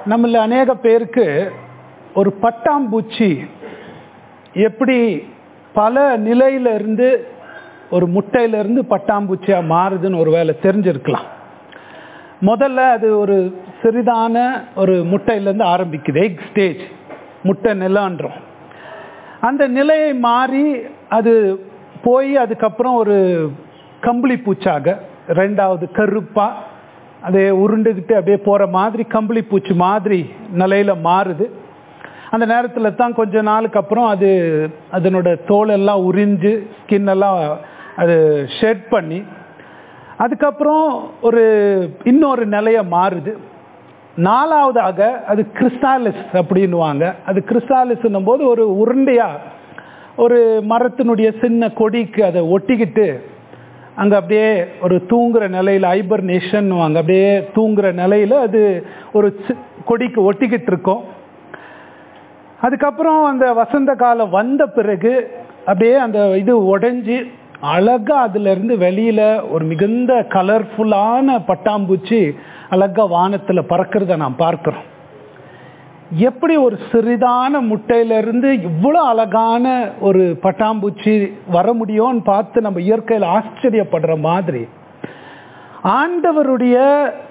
நம்மள அநேக பேருக்கு ஒரு பட்டாம்பூச்சி எப்படி பல நிலையில இருந்து ஒரு முட்டையில இருந்து பட்டாம்பூச்சியா மாறுதுன்னு ஒரு வேலை தெரிஞ்சிருக்கலாம் முதல்ல அது ஒரு சிறிதான ஒரு முட்டையிலேருந்து ஆரம்பிக்குது எக் ஸ்டேஜ் முட்டை நிலன்றோம் அந்த நிலையை மாறி அது போய் அதுக்கப்புறம் ஒரு கம்பளி பூச்சாக ரெண்டாவது கருப்பா அதே உருண்டுக்கிட்டு அப்படியே போகிற மாதிரி கம்பளி பூச்சி மாதிரி நிலையில் மாறுது அந்த நேரத்தில் தான் கொஞ்ச நாளுக்கு அப்புறம் அது அதனோட தோலெல்லாம் உறிஞ்சு ஸ்கின் எல்லாம் அது ஷெட் பண்ணி அதுக்கப்புறம் ஒரு இன்னொரு நிலைய மாறுது நாலாவதாக அது கிறிஸ்டாலிஸ் அப்படின்னுவாங்க அது கிறிஸ்டாலிஸ்னும் போது ஒரு உருண்டையா ஒரு மரத்தினுடைய சின்ன கொடிக்கு அதை ஒட்டிக்கிட்டு அங்கே அப்படியே ஒரு தூங்குற நிலையில் ஐபர்னேஷன் வாங்க அப்படியே தூங்குற நிலையில் அது ஒரு கொடிக்கு ஒட்டிக்கிட்டு இருக்கோம் அதுக்கப்புறம் அந்த வசந்த காலம் வந்த பிறகு அப்படியே அந்த இது உடஞ்சி அழகா அதுல இருந்து வெளியில ஒரு மிகுந்த கலர்ஃபுல்லான பட்டாம்பூச்சி அழகா வானத்துல பறக்கிறத நாம் பார்க்கிறோம் எப்படி ஒரு சிறிதான முட்டையிலிருந்து இவ்வளோ அழகான ஒரு பட்டாம்பூச்சி வர முடியும்னு பார்த்து நம்ம இயற்கையில் ஆச்சரியப்படுற மாதிரி ஆண்டவருடைய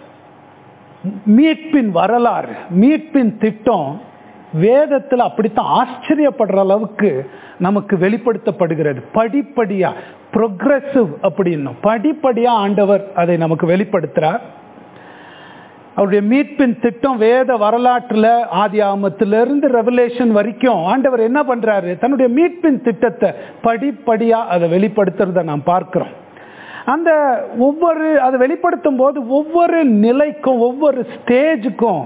மீட்பின் வரலாறு மீட்பின் திட்டம் வேதத்தில் அப்படித்தான் ஆச்சரியப்படுற அளவுக்கு நமக்கு வெளிப்படுத்தப்படுகிறது படிப்படியா ப்ரொக்ரெசிவ் அப்படின்னும் படிப்படியா ஆண்டவர் அதை நமக்கு வெளிப்படுத்துறார் அவருடைய மீட்பின் திட்டம் வேத வரலாற்றுல ஆதி ஆமத்திலிருந்து ரெவலேஷன் வரைக்கும் ஆண்டவர் என்ன பண்றாரு தன்னுடைய மீட்பின் திட்டத்தை படிப்படியா அதை வெளிப்படுத்துறத நாம் பார்க்கிறோம் அந்த ஒவ்வொரு அதை வெளிப்படுத்தும் போது ஒவ்வொரு நிலைக்கும் ஒவ்வொரு ஸ்டேஜுக்கும்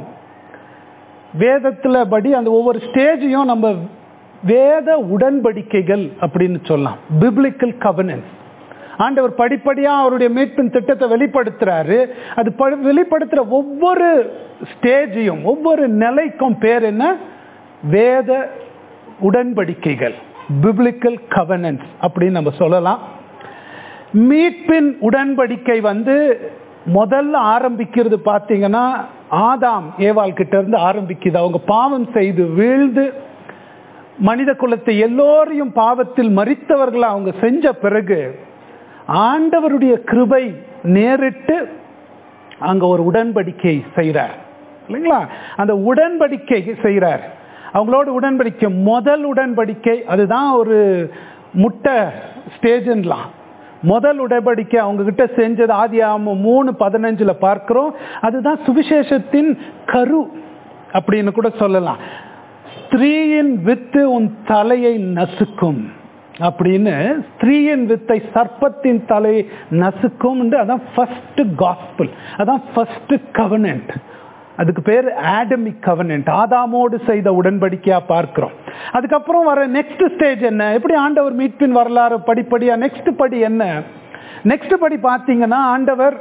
வேதத்துல படி அந்த ஒவ்வொரு ஸ்டேஜையும் நம்ம வேத உடன்படிக்கைகள் அப்படின்னு சொல்லலாம் பிப்ளிக்கல் கவர்னன்ஸ் ஆண்டவர் படிப்படியா அவருடைய மீட்பின் திட்டத்தை வெளிப்படுத்துறாரு அது வெளிப்படுத்துற ஒவ்வொரு ஸ்டேஜையும் ஒவ்வொரு நிலைக்கும் பேர் என்ன வேத உடன்படிக்கைகள் பிப்ளிக்கல் கவர்னன்ஸ் அப்படின்னு நம்ம சொல்லலாம் மீட்பின் உடன்படிக்கை வந்து முதல்ல ஆரம்பிக்கிறது பார்த்தீங்கன்னா ஆதாம் ஏவாள் கிட்ட இருந்து ஆரம்பிக்குது அவங்க பாவம் செய்து வீழ்ந்து மனித குலத்தை எல்லோரையும் பாவத்தில் மறித்தவர்களை அவங்க செஞ்ச பிறகு ஆண்டவருடைய கிருபை நேரிட்டு அங்க ஒரு உடன்படிக்கை செய்கிறார் இல்லைங்களா அந்த உடன்படிக்கை செய்கிறார் அவங்களோட உடன்படிக்கை முதல் உடன்படிக்கை அதுதான் ஒரு முட்டை ஸ்டேஜ்லாம் முதல் உடன்படிக்கை அவங்க கிட்ட செஞ்சது ஆதி ஆம மூணு பதினஞ்சுல பார்க்கிறோம் அதுதான் சுவிசேஷத்தின் கரு அப்படின்னு கூட சொல்லலாம் ஸ்திரீயின் வித்து உன் தலையை நசுக்கும் அப்படின்னு ஸ்திரீயின் வித்தை சர்ப்பத்தின் தலையை நசுக்கும் அதான் ஃபர்ஸ்ட் காஸ்பிள் அதான் ஃபர்ஸ்ட் கவர்னன்ட் அதுக்கு பேர் ஆடமிக் கவர்னன்ட் ஆதாமோடு செய்த உடன்படிக்கையா பார்க்கிறோம் அதுக்கப்புறம் வர நெக்ஸ்ட் ஸ்டேஜ் என்ன எப்படி ஆண்டவர் மீட்பின் வரலாறு படிப்படியா நெக்ஸ்ட் படி என்ன நெக்ஸ்ட் படி பார்த்தீங்கன்னா ஆண்டவர்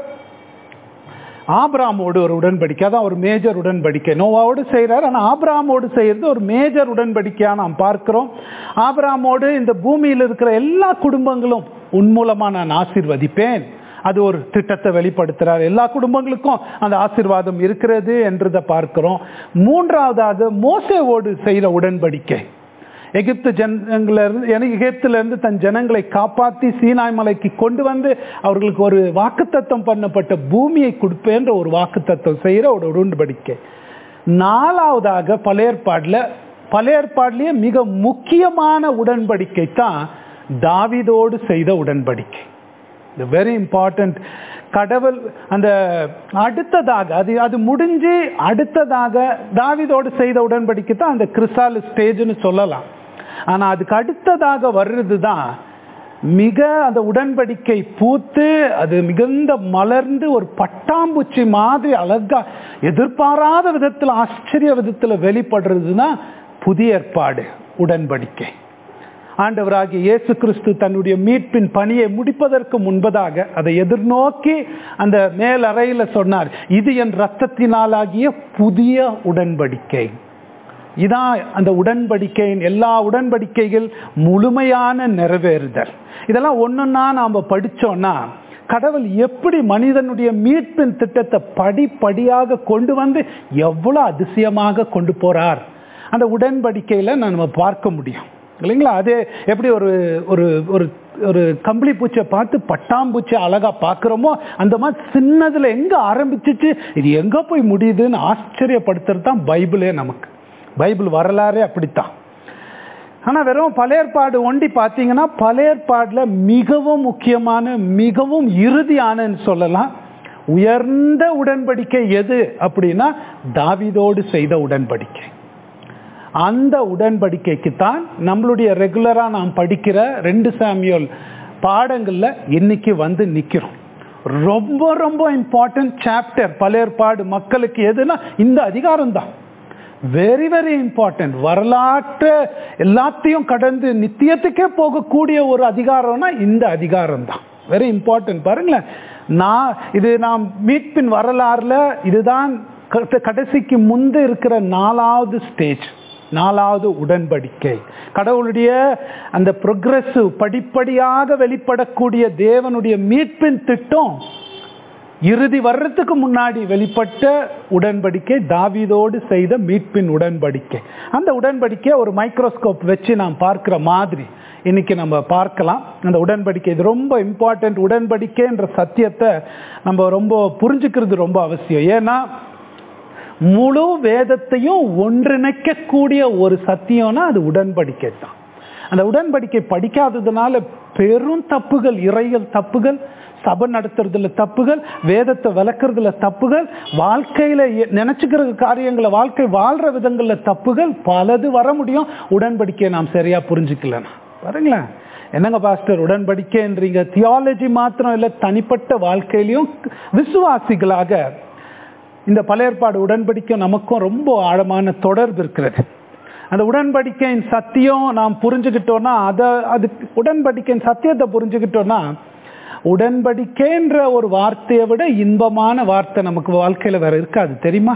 ஆப்ராமோடு ஒரு உடன்படிக்கை அதான் ஒரு மேஜர் உடன்படிக்கை நோவாவோடு செய்கிறார் ஆனால் ஆப்ராமோடு செய்கிறது ஒரு மேஜர் உடன்படிக்கையாக நாம் பார்க்கிறோம் ஆப்ராமோடு இந்த பூமியில் இருக்கிற எல்லா குடும்பங்களும் உன் மூலமாக நான் ஆசிர்வதிப்பேன் அது ஒரு திட்டத்தை வெளிப்படுத்துறார் எல்லா குடும்பங்களுக்கும் அந்த ஆசிர்வாதம் இருக்கிறது என்றதை பார்க்கிறோம் மூன்றாவதாக மோசேவோடு செய்கிற உடன்படிக்கை எகிப்து ஜனங்களிலிருந்து எகிப்திலிருந்து தன் ஜனங்களை காப்பாற்றி சீனாய் மலைக்கு கொண்டு வந்து அவர்களுக்கு ஒரு வாக்குத்தத்தம் பண்ணப்பட்ட பூமியை கொடுப்பேன்ற ஒரு வாக்குத்தத்தம் செய்கிற ஒரு உடன்படிக்கை நாலாவதாக பழையற்பாடில் பழையற்பாடிலேயே மிக முக்கியமான உடன்படிக்கை தான் தாவிதோடு செய்த உடன்படிக்கை வெரி இம்பார்ட்டன்ட் கடவுள் அந்த அடுத்ததாக அது அது முடிஞ்சு அடுத்ததாக தாவிதோடு செய்த உடன்படிக்கை தான் அந்த கிறிஸ்தால ஸ்டேஜ்னு சொல்லலாம் ஆனால் அதுக்கு அடுத்ததாக வர்றது தான் மிக அந்த உடன்படிக்கை பூத்து அது மிகுந்த மலர்ந்து ஒரு பட்டாம்பூச்சி மாதிரி அழகா எதிர்பாராத விதத்தில் ஆச்சரிய விதத்தில் வெளிப்படுறதுன்னா புதிய ஏற்பாடு உடன்படிக்கை ஆண்டவராகிய இயேசு கிறிஸ்து தன்னுடைய மீட்பின் பணியை முடிப்பதற்கு முன்பதாக அதை எதிர்நோக்கி அந்த மேல் அறையில் சொன்னார் இது என் ரத்தத்தினாலாகிய புதிய உடன்படிக்கை இதான் அந்த உடன்படிக்கையின் எல்லா உடன்படிக்கைகள் முழுமையான நிறைவேறுதல் இதெல்லாம் ஒன்றுன்னா நாம் படித்தோம்னா கடவுள் எப்படி மனிதனுடைய மீட்பின் திட்டத்தை படிப்படியாக கொண்டு வந்து எவ்வளவு அதிசயமாக கொண்டு போறார் அந்த உடன்படிக்கையில நம்ம பார்க்க முடியும் இல்லைங்களா அது எப்படி ஒரு ஒரு ஒரு ஒரு கம்பளி பூச்சை பார்த்து பட்டாம்பூச்சி அழகா பார்க்குறோமோ அந்த மாதிரி சின்னதுல எங்க ஆரம்பிச்சிச்சு இது எங்க போய் முடியுதுன்னு ஆச்சரியப்படுத்துறது தான் பைபிளே நமக்கு பைபிள் வரலாறே அப்படித்தான் ஆனா வெறும் பழையற்பாடு ஒண்டி பார்த்தீங்கன்னா பழையற்பாடுல மிகவும் முக்கியமான மிகவும் இறுதியானன்னு சொல்லலாம் உயர்ந்த உடன்படிக்கை எது அப்படின்னா தாவிதோடு செய்த உடன்படிக்கை அந்த உடன்படிக்கைக்கு தான் நம்மளுடைய ரெகுலரா நாம் படிக்கிற ரெண்டு சாமியோல் பாடங்கள்ல இன்னைக்கு வந்து நிக்கிறோம் ரொம்ப ரொம்ப இம்பார்ட்டன்ட் சாப்டர் பழையற்பாடு மக்களுக்கு எதுனா இந்த அதிகாரம் தான் வெரி வெரி இம்பார்ட்டன்ட் வரலாற்று எல்லாத்தையும் கடந்து நித்தியத்துக்கே போகக்கூடிய ஒரு அதிகாரம்னா இந்த அதிகாரம் தான் வெரி இம்பார்ட்டன்ட் பாருங்களேன் நான் இது நாம் மீட்பின் வரலாறுல இதுதான் கடைசிக்கு முந்து இருக்கிற நாலாவது ஸ்டேஜ் நாலாவது உடன்படிக்கை கடவுளுடைய அந்த ப்ரொக்ரெசிவ் படிப்படியாக வெளிப்படக்கூடிய தேவனுடைய மீட்பின் திட்டம் இறுதி வர்றதுக்கு முன்னாடி வெளிப்பட்ட உடன்படிக்கை தாவிதோடு செய்த மீட்பின் உடன்படிக்கை அந்த உடன்படிக்கை ஒரு மைக்ரோஸ்கோப் வச்சு நாம் பார்க்கிற மாதிரி இன்னைக்கு நம்ம பார்க்கலாம் அந்த உடன்படிக்கை இது ரொம்ப இம்பார்ட்டன்ட் உடன்படிக்கைன்ற சத்தியத்தை நம்ம ரொம்ப புரிஞ்சுக்கிறது ரொம்ப அவசியம் ஏன்னா முழு வேதத்தையும் ஒன்றிணைக்கக்கூடிய ஒரு சத்தியம்னா அது உடன்படிக்கை தான் அந்த உடன்படிக்கை படிக்காததுனால பெரும் தப்புகள் இறைகள் தப்புகள் சபை நடத்துறதுல தப்புகள் வேதத்தை விளக்குறதுல தப்புகள் வாழ்க்கையில நினைச்சுக்கிற காரியங்களை வாழ்க்கை வாழ்ற விதங்கள்ல தப்புகள் பலது வர முடியும் உடன்படிக்கையை நாம் சரியா புரிஞ்சுக்கலன்னா பாருங்களேன் என்னங்க பாஸ்டர் உடன்படிக்கைன்றீங்க தியாலஜி மாத்திரம் இல்லை தனிப்பட்ட வாழ்க்கையிலையும் விசுவாசிகளாக இந்த பழையற்பாடு உடன்படிக்கை நமக்கும் ரொம்ப ஆழமான தொடர்பு இருக்கிறது அந்த உடன்படிக்கையின் சத்தியம் நாம் புரிஞ்சுக்கிட்டோம்னா அதை அது உடன்படிக்கையின் சத்தியத்தை புரிஞ்சுக்கிட்டோம்னா உடன்படிக்கைன்ற ஒரு வார்த்தையை விட இன்பமான வார்த்தை நமக்கு வாழ்க்கையில வேற இருக்காது தெரியுமா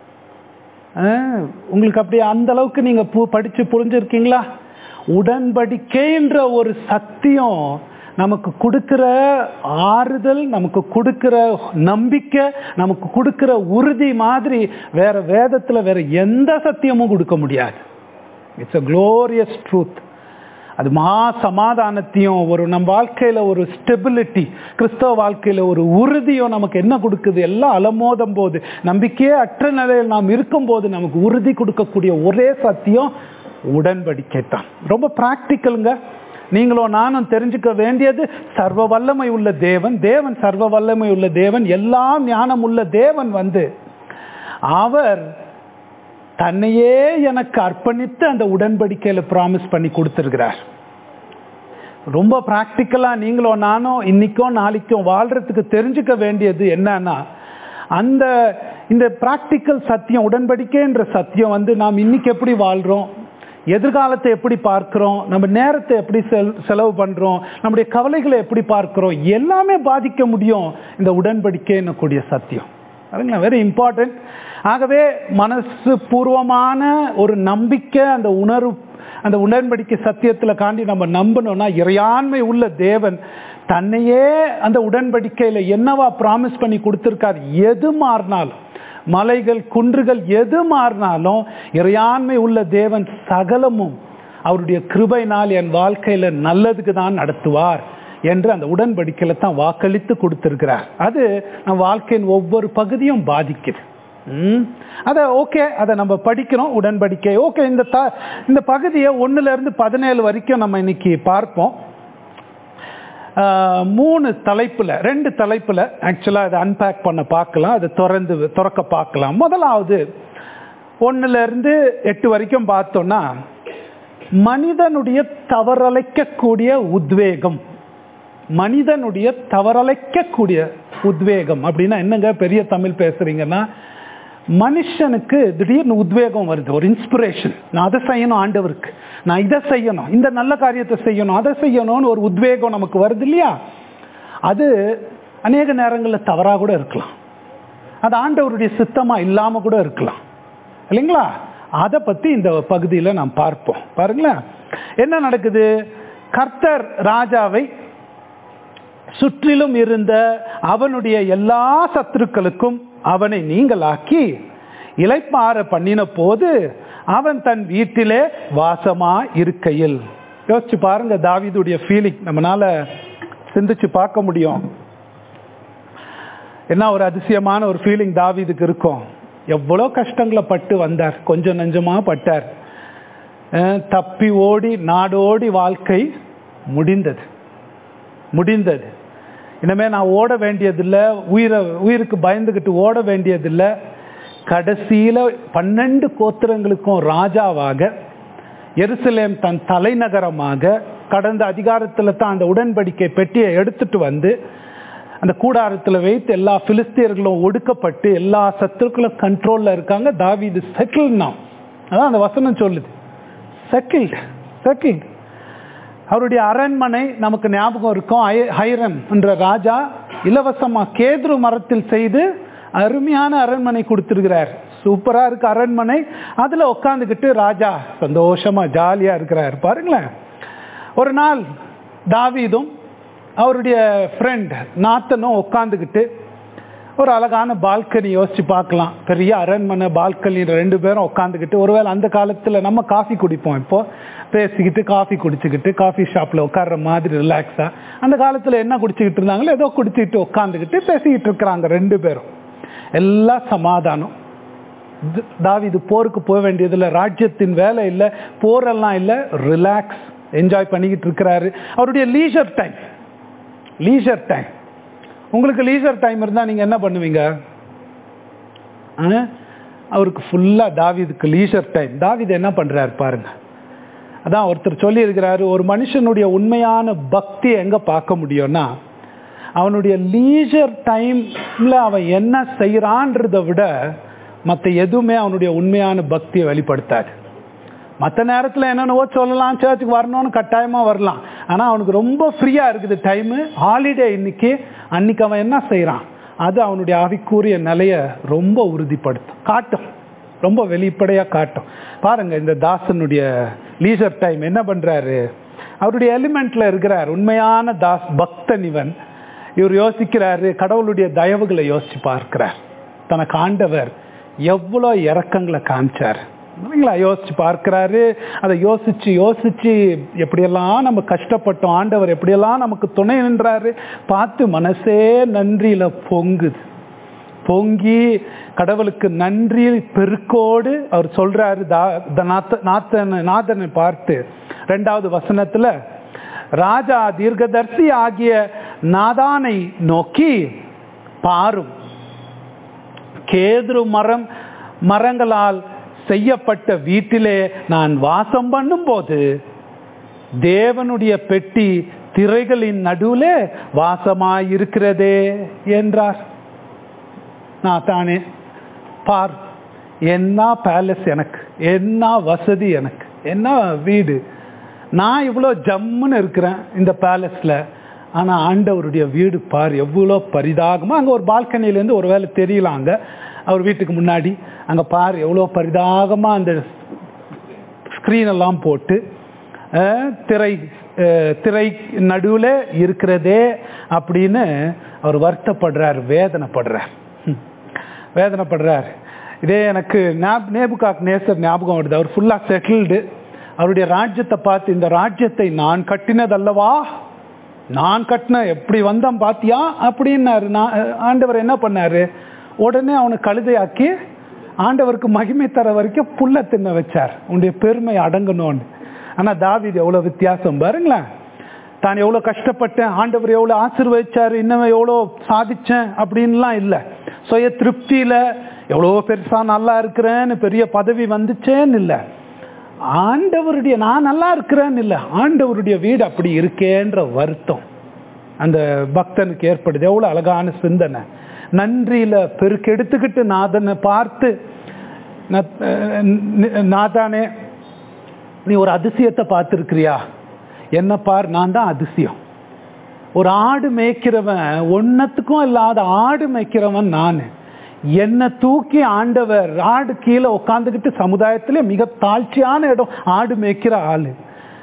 உங்களுக்கு அப்படி அந்த அளவுக்கு நீங்க படிச்சு புரிஞ்சிருக்கீங்களா உடன்படிக்கைன்ற ஒரு சத்தியம் நமக்கு கொடுக்கிற ஆறுதல் நமக்கு கொடுக்கிற நம்பிக்கை நமக்கு கொடுக்கிற உறுதி மாதிரி வேற வேதத்துல வேற எந்த சத்தியமும் கொடுக்க முடியாது இட்ஸ் அ குளோரியஸ் ட்ரூத் அது மகா சமாதானத்தையும் ஒரு நம் வாழ்க்கையில ஒரு ஸ்டெபிலிட்டி கிறிஸ்தவ வாழ்க்கையில ஒரு உறுதியும் நமக்கு என்ன கொடுக்குது எல்லாம் அலமோதும் போது நம்பிக்கையே அற்ற நிலையில் நாம் இருக்கும் போது நமக்கு உறுதி கொடுக்கக்கூடிய ஒரே சத்தியம் உடன்படிக்கை தான் ரொம்ப ப்ராக்டிக்கலுங்க நீங்களும் நானும் தெரிஞ்சுக்க வேண்டியது சர்வ வல்லமை உள்ள தேவன் தேவன் சர்வ வல்லமை உள்ள தேவன் எல்லாம் ஞானம் உள்ள தேவன் வந்து அவர் தன்னையே எனக்கு அர்ப்பணித்து அந்த உடன்படிக்கையில ப்ராமிஸ் பண்ணி கொடுத்துருக்கிறார் ரொம்ப ப்ராக்டிக்கலா நீங்களும் நானும் இன்னைக்கும் நாளைக்கும் வாழ்றதுக்கு தெரிஞ்சுக்க வேண்டியது என்னன்னா அந்த இந்த ப்ராக்டிக்கல் சத்தியம் உடன்படிக்கைன்ற சத்தியம் வந்து நாம் இன்னைக்கு எப்படி வாழ்றோம் எதிர்காலத்தை எப்படி பார்க்கிறோம் நம்ம நேரத்தை எப்படி செலவு பண்றோம் நம்முடைய கவலைகளை எப்படி பார்க்கிறோம் எல்லாமே பாதிக்க முடியும் இந்த உடன்படிக்கைன்னு கூடிய சத்தியம் அதுங்களா வெரி இம்பார்ட்டன்ட் ஆகவே மனசு பூர்வமான ஒரு நம்பிக்கை அந்த உணர்வு அந்த உடன்படிக்கை சத்தியத்தில் காண்டி நம்ம நம்பணும்னா இறையாண்மை உள்ள தேவன் தன்னையே அந்த உடன்படிக்கையில் என்னவா ப்ராமிஸ் பண்ணி கொடுத்துருக்காரு எது மாறினாலும் மலைகள் குன்றுகள் எது மாறினாலும் இறையாண்மை உள்ள தேவன் சகலமும் அவருடைய கிருபைனால் என் வாழ்க்கையில நல்லதுக்கு தான் நடத்துவார் என்று அந்த உடன்படிக்கையில தான் வாக்களித்து கொடுத்திருக்கிறார் அது நம் வாழ்க்கையின் ஒவ்வொரு பகுதியும் பாதிக்குது அதை ஓகே அதை நம்ம படிக்கிறோம் உடன்படிக்கை ஓகே இந்த த இந்த பகுதியை ஒன்னுல இருந்து பதினேழு வரைக்கும் நம்ம இன்னைக்கு பார்ப்போம் மூணு தலைப்புல ரெண்டு தலைப்புல ஆக்சுவலா அதை அன்பேக் பண்ண பார்க்கலாம் அதை திறந்து திறக்க பார்க்கலாம் முதலாவது ஒன்னுல இருந்து எட்டு வரைக்கும் பார்த்தோம்னா மனிதனுடைய தவறலைக்கக்கூடிய உத்வேகம் மனிதனுடைய தவறலைக்கக்கூடிய உத்வேகம் அப்படின்னா என்னங்க பெரிய தமிழ் பேசுறீங்கன்னா மனுஷனுக்கு திடீர்னு உத்வேகம் வருது ஒரு இன்ஸ்பிரேஷன் நான் அதை செய்யணும் ஆண்டவருக்கு நான் இதை செய்யணும் இந்த நல்ல காரியத்தை செய்யணும் அதை செய்யணும்னு ஒரு உத்வேகம் நமக்கு வருது இல்லையா அது அநேக நேரங்களில் தவறாக கூட இருக்கலாம் அது ஆண்டவருடைய சித்தமா இல்லாம கூட இருக்கலாம் இல்லைங்களா அதை பத்தி இந்த பகுதியில் நாம் பார்ப்போம் பாருங்களேன் என்ன நடக்குது கர்த்தர் ராஜாவை சுற்றிலும் இருந்த அவனுடைய எல்லா சத்துருக்களுக்கும் அவனை நீங்களாக்கி இலைப்பார பண்ணின போது அவன் தன் வீட்டிலே வாசமா இருக்கையில் யோசிச்சு பாருங்க தாவீதுடைய ஃபீலிங் நம்மளால சிந்திச்சு பார்க்க முடியும் என்ன ஒரு அதிசயமான ஒரு ஃபீலிங் தாவீதுக்கு இருக்கும் எவ்வளோ கஷ்டங்களை பட்டு வந்தார் கொஞ்சம் நஞ்சமா பட்டார் அஹ் தப்பி ஓடி நாடோடி வாழ்க்கை முடிந்தது முடிந்தது இனிமே நான் ஓட வேண்டியதில்லை உயிரை உயிருக்கு பயந்துக்கிட்டு ஓட வேண்டியதில்லை கடைசியில பன்னெண்டு கோத்திரங்களுக்கும் ராஜாவாக எருசலேம் தன் தலைநகரமாக கடந்த அதிகாரத்தில் தான் அந்த உடன்படிக்கை பெட்டியை எடுத்துட்டு வந்து அந்த கூடாரத்தில் வைத்து எல்லா பிலிஸ்தியர்களும் ஒடுக்கப்பட்டு எல்லா சத்துருக்களும் கண்ட்ரோல்ல இருக்காங்க தாவீது செட்டில்னா அதான் அந்த வசனம் சொல்லுது செட்டில்டு செட்டில்டு அவருடைய அரண்மனை நமக்கு ஞாபகம் இருக்கும் ஐ- ஹைரம் என்ற ராஜா இலவசமா கேதுரு மரத்தில் செய்து அருமையான அரண்மனை கொடுத்திருக்கிறார் சூப்பரா இருக்கு அரண்மனை அதுல உட்காந்துக்கிட்டு ராஜா சந்தோஷமா ஜாலியா இருக்கிறார் பாருங்களேன் ஒரு நாள் தாவீதும் அவருடைய ஃப்ரெண்ட் நாத்தனும் உட்காந்துக்கிட்டு ஒரு அழகான பால்கனி யோசிச்சு பார்க்கலாம் பெரிய அரண்மனை பால்கனி ரெண்டு பேரும் உட்காந்துக்கிட்டு ஒருவேளை அந்த காலத்துல நம்ம காஃபி குடிப்போம் இப்போ பேசிக்கிட்டு காஃபி குடிச்சுக்கிட்டு காஃபி ஷாப்ல உட்கார்ற மாதிரி ரிலாக்ஸா அந்த காலத்துல என்ன குடிச்சுக்கிட்டு இருந்தாங்களோ ஏதோ குடிச்சுக்கிட்டு உட்காந்துக்கிட்டு பேசிக்கிட்டு இருக்கிறாங்க ரெண்டு பேரும் எல்லாம் சமாதானம் த- தாவீது போருக்கு போக வேண்டியதில்லை ராஜ்யத்தின் வேலை இல்லை போரெல்லாம் இல்லை ரிலாக்ஸ் என்ஜாய் பண்ணிக்கிட்டு இருக்கிறாரு அவருடைய லீஷர் டைம் லீஷர் டைம் உங்களுக்கு லீசர் டைம் இருந்தால் நீங்கள் என்ன பண்ணுவீங்க ஆ? அவருக்கு ஃபுல்லாக தாவீதுக்கு லீசர் டைம் தாவீது என்ன பண்ணுறாரு பாருங்க அதான் ஒருத்தர் சொல்லியிருக்கிறாரு ஒரு மனுஷனுடைய உண்மையான பக்தி எங்கே பார்க்க முடியும்னா அவனுடைய லீசர் டைம்ல அவன் என்ன செய்கிறான்றதை விட மற்ற எதுவுமே அவனுடைய உண்மையான பக்தியை வெளிப்படுத்தாது மற்ற நேரத்தில் என்னென்னவோ சொல்லலாம் சர்ச்சுக்கு வரணும்னு கட்டாயமாக வரலாம் ஆனால் அவனுக்கு ரொம்ப ஃப்ரீயாக இருக்குது டைமு ஹாலிடே இன்னைக்கு அன்னைக்கு அவன் என்ன செய்கிறான் அது அவனுடைய ஆவிக்கூறிய நிலையை ரொம்ப உறுதிப்படுத்தும் காட்டும் ரொம்ப வெளிப்படையாக காட்டும் பாருங்க இந்த தாசனுடைய லீசர் டைம் என்ன பண்ணுறாரு அவருடைய எலிமெண்ட்ல இருக்கிறார் உண்மையான தாஸ் பக்தன் இவன் இவர் யோசிக்கிறாரு கடவுளுடைய தயவுகளை யோசிச்சு பார்க்கிறார் தனக்கு ஆண்டவர் எவ்வளோ இறக்கங்களை காமிச்சார் இல்லைங்களா யோசிச்சு பார்க்கிறாரு அதை யோசிச்சு யோசிச்சு எப்படியெல்லாம் நம்ம கஷ்டப்பட்டோம் ஆண்டவர் எப்படியெல்லாம் நமக்கு துணை நின்றாரு பார்த்து மனசே நன்றியில பொங்குது பொங்கி கடவுளுக்கு நன்றி பெருக்கோடு அவர் சொல்றாரு தா- த- நாத்த- நாத்தன் நாதனை பார்த்து ரெண்டாவது வசனத்துல ராஜா தீர்க்கதர்சி ஆகிய நாதானை நோக்கி பாரும் கேதுரு மரம் மரங்களால் செய்யப்பட்ட வீட்டிலே நான் வாசம் பண்ணும்போது தேவனுடைய பெட்டி திரைகளின் நடுவிலே வாசமாயிருக்கிறதே என்றார் நான் தானே பார் என்ன பேலஸ் எனக்கு என்ன வசதி எனக்கு என்ன வீடு நான் இவ்வளோ ஜம்முன்னு இருக்கிறேன் இந்த பேலஸில் ஆனால் ஆண்டவருடைய வீடு பார் எவ்வளோ பரிதாகமாக அங்கே ஒரு பால்கனிலேருந்து ஒரு வேளை தெரியலாம் அங்கே அவர் வீட்டுக்கு முன்னாடி அங்கே பார் எவ்வளோ பரிதாகமாக அந்த ஸ்க்ரீன் எல்லாம் போட்டு அஹ், திரை அஹ், திரை நடுவில் இருக்கிறதே அப்படின்னு அவர் வருத்தப்படுறார் வேதனைப்படுறார் ம். வேதனைப்படுறார் இதே எனக்கு ஞாப் நேபுகாக் நேசர் ஞாபகம் வருது அவர் ஃபுல்லாக செட்டில்டு அவருடைய ராஜ்யத்தை பார்த்து இந்த ராஜ்யத்தை நான் கட்டினதல்லவா நான் கட்டின எப்படி வந்தேன் பாத்தியா அப்படின்னாரு நான் ஆண்டவர் என்ன பண்ணாரு உடனே அவனை கழுதையாக்கி ஆண்டவருக்கு மகிமை தர வரைக்கும் புல்ல தின்ன வச்சார் உன்னுடைய பெருமை அடங்கணும்னு ஆனா தாவீது எவ்வளவு வித்தியாசம் பாருங்களேன் தான் எவ்வளோ கஷ்டப்பட்டேன் ஆண்டவர் எவ்வளோ ஆசீர்வதிச்சாரு இன்னும் எவ்வளோ சாதிச்சேன் அப்படின்லாம் இல்லை சுய திருப்தியில எவ்வளோ பெருசா நல்லா இருக்கிறேன்னு பெரிய பதவி வந்துச்சேன்னு இல்லை ஆண்டவருடைய நான் நல்லா இருக்கிறேன்னு இல்லை ஆண்டவருடைய வீடு அப்படி இருக்கேன்ற வருத்தம் அந்த பக்தனுக்கு ஏற்படுது எவ்வளோ அழகான சிந்தனை நன்றியில பெருக்கெடுத்துக்கிட்டு நாதனை பார்த்து நத்- அஹ் நாதானே நீ ஒரு அதிசயத்தை பார்த்துருக்கிறியா என்ன பார் நான் தான் அதிசயம் ஒரு ஆடு மேய்க்கிறவன் ஒன்னத்துக்கும் இல்லாத ஆடு மேய்க்கிறவன் நான் என்னை தூக்கி ஆண்டவர் ஆடு கீழே உட்காந்துக்கிட்டு சமுதாயத்திலே மிக தாழ்ச்சியான இடம் ஆடு மேய்க்கிற ஆளு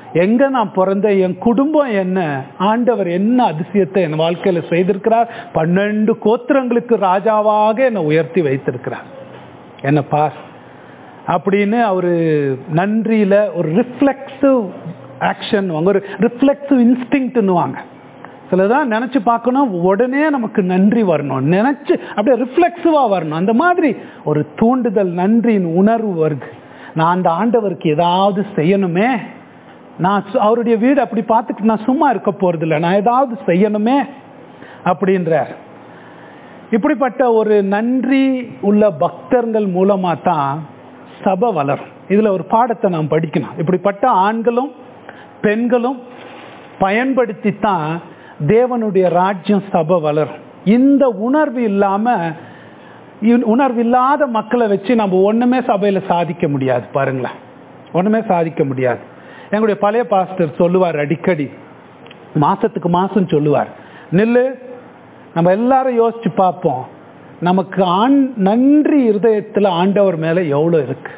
எங்க நான் பிறந்த என் குடும்பம் என்ன ஆண்டவர் என்ன அதிசயத்தை என் வாழ்க்கையில செய்திருக்கிறார் பன்னெண்டு கோத்திரங்களுக்கு ராஜாவாக என்னை உயர்த்தி வைத்திருக்கிறார் என்ன பார் அப்படின்னு அவரு நன்றியில ஒரு ரிஃப்ளெக்சிவ் ஆக்ஷன் ஒரு ரிஃப்ளெக்சிவ் இன்ஸ்டிங்க்ட்னுவாங்க சிலதான் நினைச்சு பார்க்கணும் உடனே நமக்கு நன்றி வரணும் நினைச்சு அப்படியே ரிஃப்ளெக்சிவா வரணும் அந்த மாதிரி ஒரு தூண்டுதல் நன்றியின் உணர்வு வருது நான் அந்த ஆண்டவருக்கு ஏதாவது செய்யணுமே நான் சு- அவருடைய வீடு அப்படி பார்த்துட்டு நான் சும்மா இருக்க போறது இல்லை நான் ஏதாவது செய்யணுமே அப்படின்றார் இப்படிப்பட்ட ஒரு நன்றி உள்ள பக்தர்கள் மூலமா தான் சபை வளரும் இதுல ஒரு பாடத்தை நாம் படிக்கணும் இப்படிப்பட்ட ஆண்களும் பெண்களும் பயன்படுத்தி தான் தேவனுடைய ராஜ்யம் சபை வளரும் இந்த உணர்வு இல்லாம இ- உணர்வு இல்லாத மக்களை வச்சு நம்ம ஒண்ணுமே சபையில சாதிக்க முடியாது பாருங்களேன் ஒண்ணுமே சாதிக்க முடியாது எங்களுடைய பழைய பாஸ்டர் சொல்லுவார் அடிக்கடி மாசத்துக்கு மாசம் சொல்லுவார் நில்லு நம்ம எல்லாரும் யோசிச்சு பார்ப்போம் நமக்கு ஆண் நன்றி இருதயத்துல ஆண்டவர் மேல எவ்வளவு இருக்கு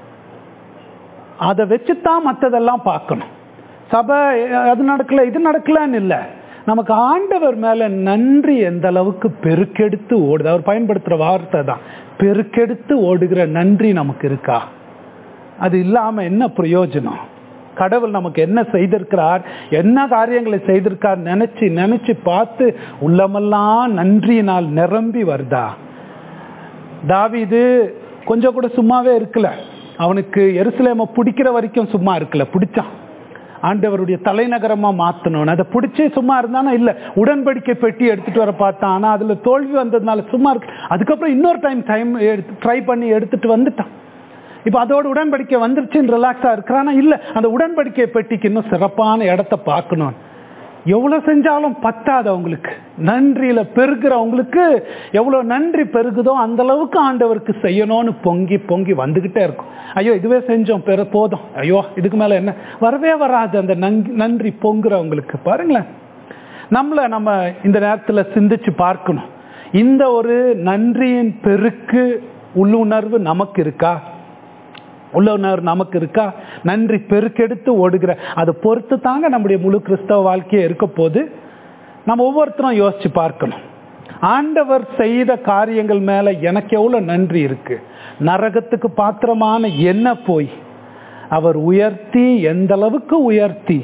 அதை வச்சுதான் மற்றதெல்லாம் பார்க்கணும் சபை அஹ், அது நடக்கல இது நடக்கலன்னு இல்லை நமக்கு ஆண்டவர் மேல நன்றி எந்த அளவுக்கு பெருக்கெடுத்து ஓடுது அவர் பயன்படுத்துற வார்த்தை தான் பெருக்கெடுத்து ஓடுகிற நன்றி நமக்கு இருக்கா அது இல்லாம என்ன பிரயோஜனம் கடவுள் நமக்கு என்ன செய்திருக்கிறார் என்ன காரியங்களை செய்திருக்கார் நினைச்சு நினைச்சு பார்த்து உள்ளமெல்லாம் நன்றியினால் நிரம்பி வருதா தாவீது கொஞ்சம் கூட சும்மாவே இருக்கல அவனுக்கு எருசலேமை பிடிக்கிற வரைக்கும் சும்மா இருக்கல பிடிச்சான் ஆண்டவருடைய தலைநகரமா மாத்தணும் அதை பிடிச்சே சும்மா இருந்தானா இல்ல உடன்படிக்கை பெட்டி எடுத்துட்டு வர பார்த்தான் ஆனா அதுல தோல்வி வந்ததுனால சும்மா இருக்கு அதுக்கப்புறம் இன்னொரு டைம் டைம் ட்ரை பண்ணி எடுத்துட்டு வந்துட்டான் இப்ப அதோட உடன்படிக்கை வந்துருச்சுன்னு ரிலாக்ஸா இருக்கிறானா இல்ல அந்த உடன்படிக்கை பெட்டிக்கு இன்னும் சிறப்பான இடத்த பார்க்கணும் எவ்வளவு செஞ்சாலும் பத்தாது அவங்களுக்கு நன்றியில பெருகிறவங்களுக்கு எவ்வளவு நன்றி பெருகுதோ அந்த அளவுக்கு ஆண்டவருக்கு செய்யணும்னு பொங்கி பொங்கி வந்துகிட்டே இருக்கும் ஐயோ இதுவே செஞ்சோம் பெற போதும் ஐயோ இதுக்கு மேல என்ன வரவே வராது அந்த நன்றி நன்றி பொங்குறவங்களுக்கு பாருங்களேன் நம்மள நம்ம இந்த நேரத்துல சிந்திச்சு பார்க்கணும் இந்த ஒரு நன்றியின் பெருக்கு உள்ளுணர்வு நமக்கு இருக்கா உள்ளுணர்வு நமக்கு இருக்கா நன்றி பெருக்கெடுத்து ஓடுகிற அதை பொறுத்து தாங்க நம்முடைய முழு கிறிஸ்தவ வாழ்க்கையே இருக்க போது நம்ம ஒவ்வொருத்தரும் யோசிச்சு பார்க்கணும் ஆண்டவர் செய்த காரியங்கள் மேல எனக்கு எவ்வளவு நன்றி இருக்கு நரகத்துக்கு பாத்திரமான என்ன போய் அவர் உயர்த்தி எந்த அளவுக்கு உயர்த்தி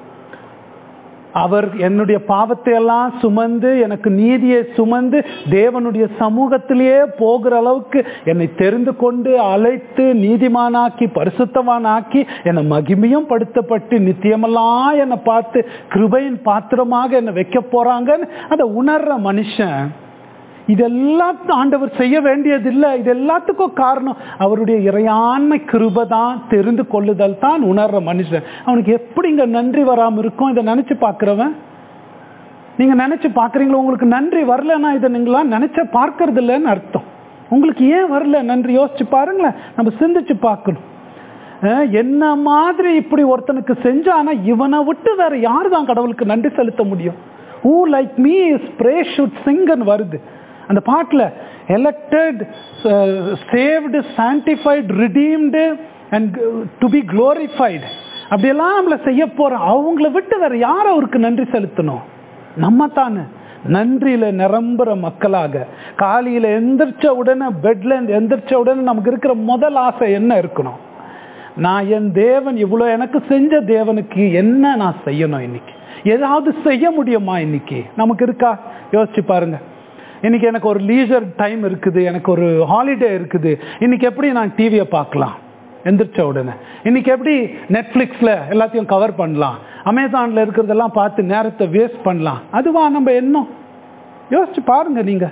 அவர் என்னுடைய பாவத்தை எல்லாம் சுமந்து எனக்கு நீதியை சுமந்து தேவனுடைய சமூகத்திலேயே போகிற அளவுக்கு என்னை தெரிந்து கொண்டு அழைத்து நீதிமானாக்கி பரிசுத்தவானாக்கி என்னை மகிமையும் படுத்தப்பட்டு நித்தியமெல்லாம் என்னை பார்த்து கிருபையின் பாத்திரமாக என்னை வைக்க போறாங்கன்னு அதை உணர்ற மனுஷன் இதெல்லாம் ஆண்டவர் செய்ய வேண்டியதில்லை இது எல்லாத்துக்கும் காரணம் அவருடைய இறையாண்மை கிருபை தான் தெரிந்து கொள்ளுதல் தான் உணர்ற மனுஷன் அவனுக்கு எப்படிங்க நன்றி வராம இருக்கும் இதை நினைச்சு பார்க்கிறவன் நீங்க நினைச்சு பார்க்கறீங்களா உங்களுக்கு நன்றி வரலன்னா இதை நீங்களா நினைச்ச பார்க்கறது இல்லைன்னு அர்த்தம் உங்களுக்கு ஏன் வரல நன்றி யோசிச்சு பாருங்களேன் நம்ம சிந்திச்சு பார்க்கணும் அஹ் என்ன மாதிரி இப்படி ஒருத்தனுக்கு செஞ்சானா இவனை விட்டு வேற யார் தான் கடவுளுக்கு நன்றி செலுத்த முடியும் who like me is pray should sing and வருது அந்த பாட்டில் elected saved sanctified redeemed and to be glorified அப்படியெல்லாம் நம்மளை செய்ய போறோம் அவங்கள விட்டு வேற யார் அவருக்கு நன்றி செலுத்தணும் நம்ம தானே நன்றியில நிரம்புற மக்களாக காலையில எந்திரிச்ச உடனே பெட்ல இருந்து எந்திரிச்ச உடனே நமக்கு இருக்கிற முதல் ஆசை என்ன இருக்கணும் நான் என் தேவன் இவ்வளவு எனக்கு செஞ்ச தேவனுக்கு என்ன நான் செய்யணும் இன்னைக்கு ஏதாவது செய்ய முடியுமா இன்னைக்கு நமக்கு இருக்கா யோசிச்சு பாருங்க இன்னைக்கு எனக்கு ஒரு லீசர் டைம் இருக்குது எனக்கு ஒரு ஹாலிடே இருக்குது இன்னைக்கு எப்படி நான் டிவியை பார்க்கலாம் எந்திரிச்ச உடனே இன்னைக்கு எப்படி நெட்ஃப்ளிக்ஸில் எல்லாத்தையும் கவர் பண்ணலாம் அமேசானில் இருக்கிறதெல்லாம் பார்த்து நேரத்தை வேஸ்ட் பண்ணலாம் அதுவா நம்ம எண்ணம் யோசிச்சு பாருங்க நீங்க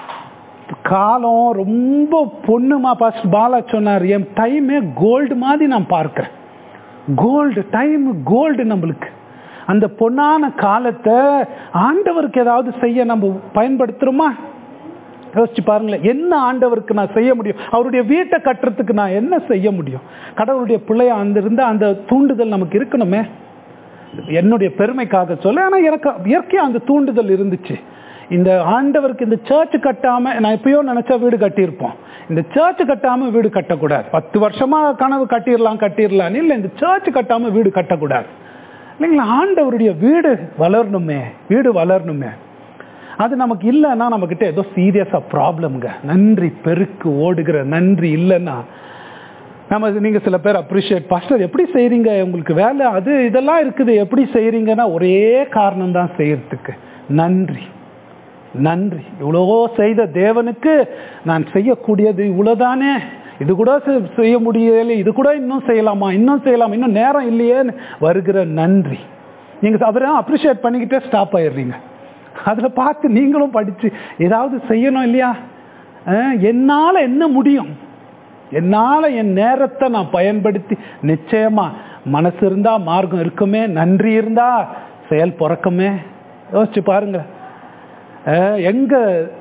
காலம் ரொம்ப பொண்ணுமா பாஸ்ட் பாலா சொன்னார் என் டைமே கோல்டு மாதிரி நான் பார்க்கிறேன் கோல்டு டைம் கோல்டு நம்மளுக்கு அந்த பொன்னான காலத்தை ஆண்டவருக்கு ஏதாவது செய்ய நம்ம பயன்படுத்துறோமா யோசிச்சு பாருங்களேன் என்ன ஆண்டவருக்கு நான் செய்ய முடியும் அவருடைய வீட்டை கட்டுறதுக்கு நான் என்ன செய்ய முடியும் கடவுளுடைய பிள்ளையா அந்த இருந்தா அந்த தூண்டுதல் நமக்கு இருக்கணுமே என்னுடைய பெருமைக்காக சொல்ல ஆனா எனக்கு இயற்கையா அந்த தூண்டுதல் இருந்துச்சு இந்த ஆண்டவருக்கு இந்த சர்ச் கட்டாம நான் எப்பயோ நினைச்சா வீடு கட்டியிருப்போம் இந்த சர்ச் கட்டாம வீடு கட்டக்கூடாது பத்து வருஷமா கனவு கட்டிடலாம் கட்டிடலாம் இல்லை இந்த சர்ச் கட்டாம வீடு கட்டக்கூடாது இல்லைங்களா ஆண்டவருடைய வீடு வளரணுமே வீடு வளரணுமே அது நமக்கு இல்லைன்னா நம்மக்கிட்ட ஏதோ சீரியஸாக ப்ராப்ளம்ங்க நன்றி பெருக்கு ஓடுகிற நன்றி இல்லைன்னா நம்ம நீங்க சில பேர் அப்ரிஷியேட் பாஸ்டர் எப்படி செய்றீங்க உங்களுக்கு வேலை அது இதெல்லாம் இருக்குது எப்படி செய்றீங்கன்னா ஒரே காரணம் தான் செய்யறதுக்கு நன்றி நன்றி இவ்வளோ செய்த தேவனுக்கு நான் செய்யக்கூடியது இவ்வளோதானே இது கூட செ- செய்ய முடியல இது கூட இன்னும் செய்யலாமா இன்னும் செய்யலாமா இன்னும் நேரம் இல்லையேன்னு வருகிற நன்றி நீங்க அவரை அப்ரிஷியேட் பண்ணிக்கிட்டே ஸ்டாப் ஆயிடுறீங்க அதுல பார்த்து நீங்களும் படிச்சு ஏதாவது செய்யணும் இல்லையா அஹ், என்னால என்ன முடியும் என்னால என் நேரத்தை நான் பயன்படுத்தி நிச்சயமா மனசு இருந்தா மார்க்கம் இருக்குமே நன்றி இருந்தா செயல் பிறக்குமே யோசிச்சு பாருங்க அஹ் எங்க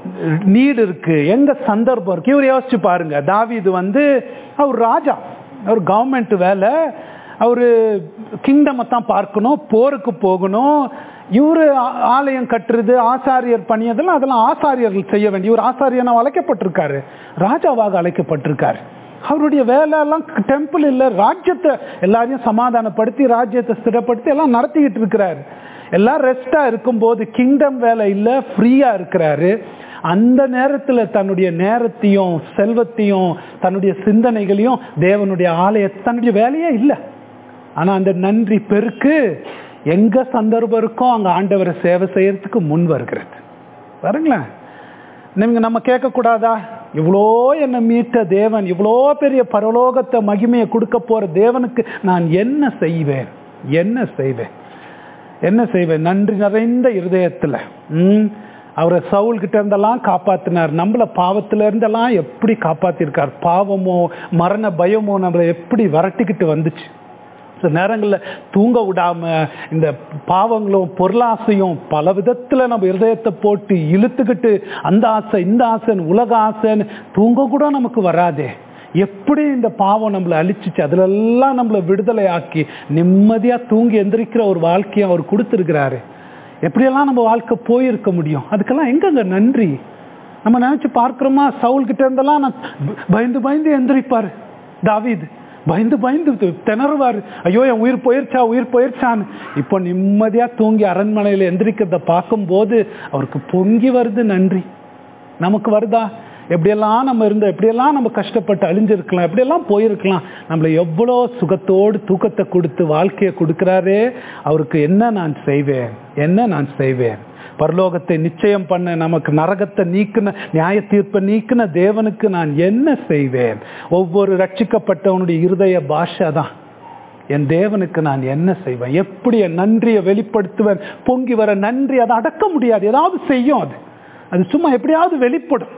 நீடு இருக்கு எங்க சந்தர்ப்பம் இருக்கு இவர் யோசிச்சு பாருங்க தாவீது வந்து அவர் ராஜா அவர் கவர்மெண்ட் வேலை அவரு கிங்டமை தான் பார்க்கணும் போருக்கு போகணும் இவரு ஆ- ஆலயம் கட்டுறது ஆசாரியர் பணி அதெல்லாம் அதெல்லாம் ஆசாரியர்கள் செய்ய வேண்டிய இவர் ஆசாரியனா அழைக்கப்பட்டிருக்காரு ராஜாவாக அழைக்கப்பட்டிருக்காரு அவருடைய வேலை எல்லாம் டெம்பிள் இல்ல ராஜ்யத்தை எல்லாரையும் சமாதானப்படுத்தி ராஜ்யத்தை ஸ்திரப்படுத்தி எல்லாம் நடத்திக்கிட்டு இருக்கிறாரு எல்லாம் ரெஸ்டா இருக்கும்போது கிங்டம் வேலை இல்ல ஃப்ரீயா இருக்கிறாரு அந்த நேரத்துல தன்னுடைய நேரத்தையும் செல்வத்தையும் தன்னுடைய சிந்தனைகளையும் தேவனுடைய ஆலய தன்னுடைய வேலையே இல்லை ஆனா அந்த நன்றி பெருக்கு எங்க சந்தர்ப்பம் இருக்கோ அங்க ஆண்டவரை சேவை செய்யறதுக்கு முன் வருகிறது பாருங்களேன் நீங்க நம்ம கேட்கக்கூடாதா இவ்வளோ என்னை மீட்ட தேவன் இவ்வளோ பெரிய பரலோகத்தை மகிமையை கொடுக்க போற தேவனுக்கு நான் என்ன செய்வேன் என்ன செய்வேன் என்ன செய்வேன் நன்றி நிறைந்த இருதயத்துல ம் அவரை சவுல் கிட்ட இருந்தெல்லாம் காப்பாத்தினார் நம்மள பாவத்துல இருந்தெல்லாம் எப்படி காப்பாத்திருக்கார் பாவமோ மரண பயமோ நம்மளை எப்படி விரட்டிக்கிட்டு வந்துச்சு சில நேரங்களில் தூங்க விடாம இந்த பாவங்களும் பொருளாசையும் பல விதத்துல நம்ம இருதயத்தை போட்டு இழுத்துக்கிட்டு அந்த ஆசை இந்த ஆசைன்னு உலக ஆசைன்னு தூங்க கூட நமக்கு வராதே எப்படி இந்த பாவம் நம்மளை அழிச்சிச்சு அதுலெல்லாம் நம்மளை விடுதலை ஆக்கி நிம்மதியா தூங்கி எந்திரிக்கிற ஒரு வாழ்க்கையை அவர் கொடுத்துருக்கிறாரு எப்படியெல்லாம் நம்ம வாழ்க்கை போயிருக்க முடியும் அதுக்கெல்லாம் எங்கங்க நன்றி நம்ம நினைச்சு பார்க்கிறோமா சவுல் கிட்ட இருந்தெல்லாம் நான் பயந்து பயந்து எந்திரிப்பாரு தாவீது பயந்து பயந்து திணறுவாரு ஐயோ என் உயிர் போயிருச்சா உயிர் போயிருச்சான்னு இப்போ நிம்மதியா தூங்கி அரண்மனையில எந்திரிக்கிறத பார்க்கும்போது அவருக்கு பொங்கி வருது நன்றி நமக்கு வருதா எப்படியெல்லாம் நம்ம இருந்தோம் எப்படியெல்லாம் நம்ம கஷ்டப்பட்டு அழிஞ்சிருக்கலாம் எப்படியெல்லாம் போயிருக்கலாம் நம்மளை எவ்வளோ சுகத்தோடு தூக்கத்தை கொடுத்து வாழ்க்கையை கொடுக்குறாரே அவருக்கு என்ன நான் செய்வேன் என்ன நான் செய்வேன் பரலோகத்தை நிச்சயம் பண்ண நமக்கு நரகத்தை நீக்கின நியாய தீர்ப்பை நீக்கின தேவனுக்கு நான் என்ன செய்வேன் ஒவ்வொரு ரட்சிக்கப்பட்டவனுடைய இருதய பாஷை தான் என் தேவனுக்கு நான் என்ன செய்வேன் எப்படி என் நன்றியை வெளிப்படுத்துவேன் பொங்கி வர நன்றி அதை அடக்க முடியாது ஏதாவது செய்யும் அது அது சும்மா எப்படியாவது வெளிப்படும்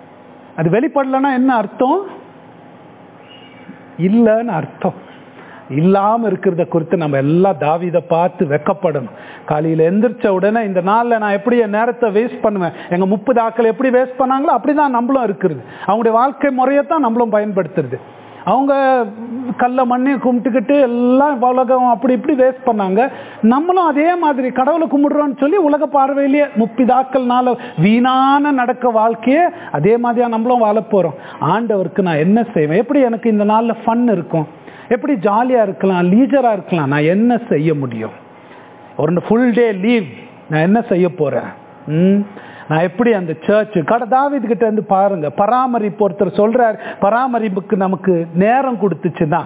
அது வெளிப்படலைன்னா என்ன அர்த்தம் இல்லைன்னு அர்த்தம் இல்லாம இருக்கிறத குறித்து நம்ம எல்லாம் தாவிதை பார்த்து வெக்கப்படணும் காலையில எந்திரிச்ச உடனே இந்த நாள்ல நான் எப்படி என் நேரத்தை வேஸ்ட் பண்ணுவேன் எங்க முப்பது ஆக்கள் எப்படி வேஸ்ட் பண்ணாங்களோ அப்படிதான் நம்மளும் இருக்கிறது அவங்களுடைய வாழ்க்கை முறையத்தான் நம்மளும் பயன்படுத்துறது அவங்க கல்ல மண்ணி கும்பிட்டுக்கிட்டு எல்லாம் உலகம் அப்படி இப்படி வேஸ்ட் பண்ணாங்க நம்மளும் அதே மாதிரி கடவுளை கும்பிடுறோம்னு சொல்லி உலக பார்வையிலேயே முப்பிதாக்கள்னால வீணான நடக்க வாழ்க்கையே அதே மாதிரியா நம்மளும் வாழ போறோம் ஆண்டவருக்கு நான் என்ன செய்வேன் எப்படி எனக்கு இந்த நாள்ல ஃபன் இருக்கும் எப்படி ஜாலியா இருக்கலாம் லீஜரா இருக்கலாம் நான் என்ன செய்ய முடியும் ஒரு ஃபுல் டே லீவ் நான் என்ன செய்ய போறேன் ம் நான் எப்படி அந்த சர்ச் கட தாவிது கிட்ட இருந்து பாருங்க பராமரிப்பு ஒருத்தர் சொல்றார் பராமரிப்புக்கு நமக்கு நேரம் கொடுத்துச்சுன்னா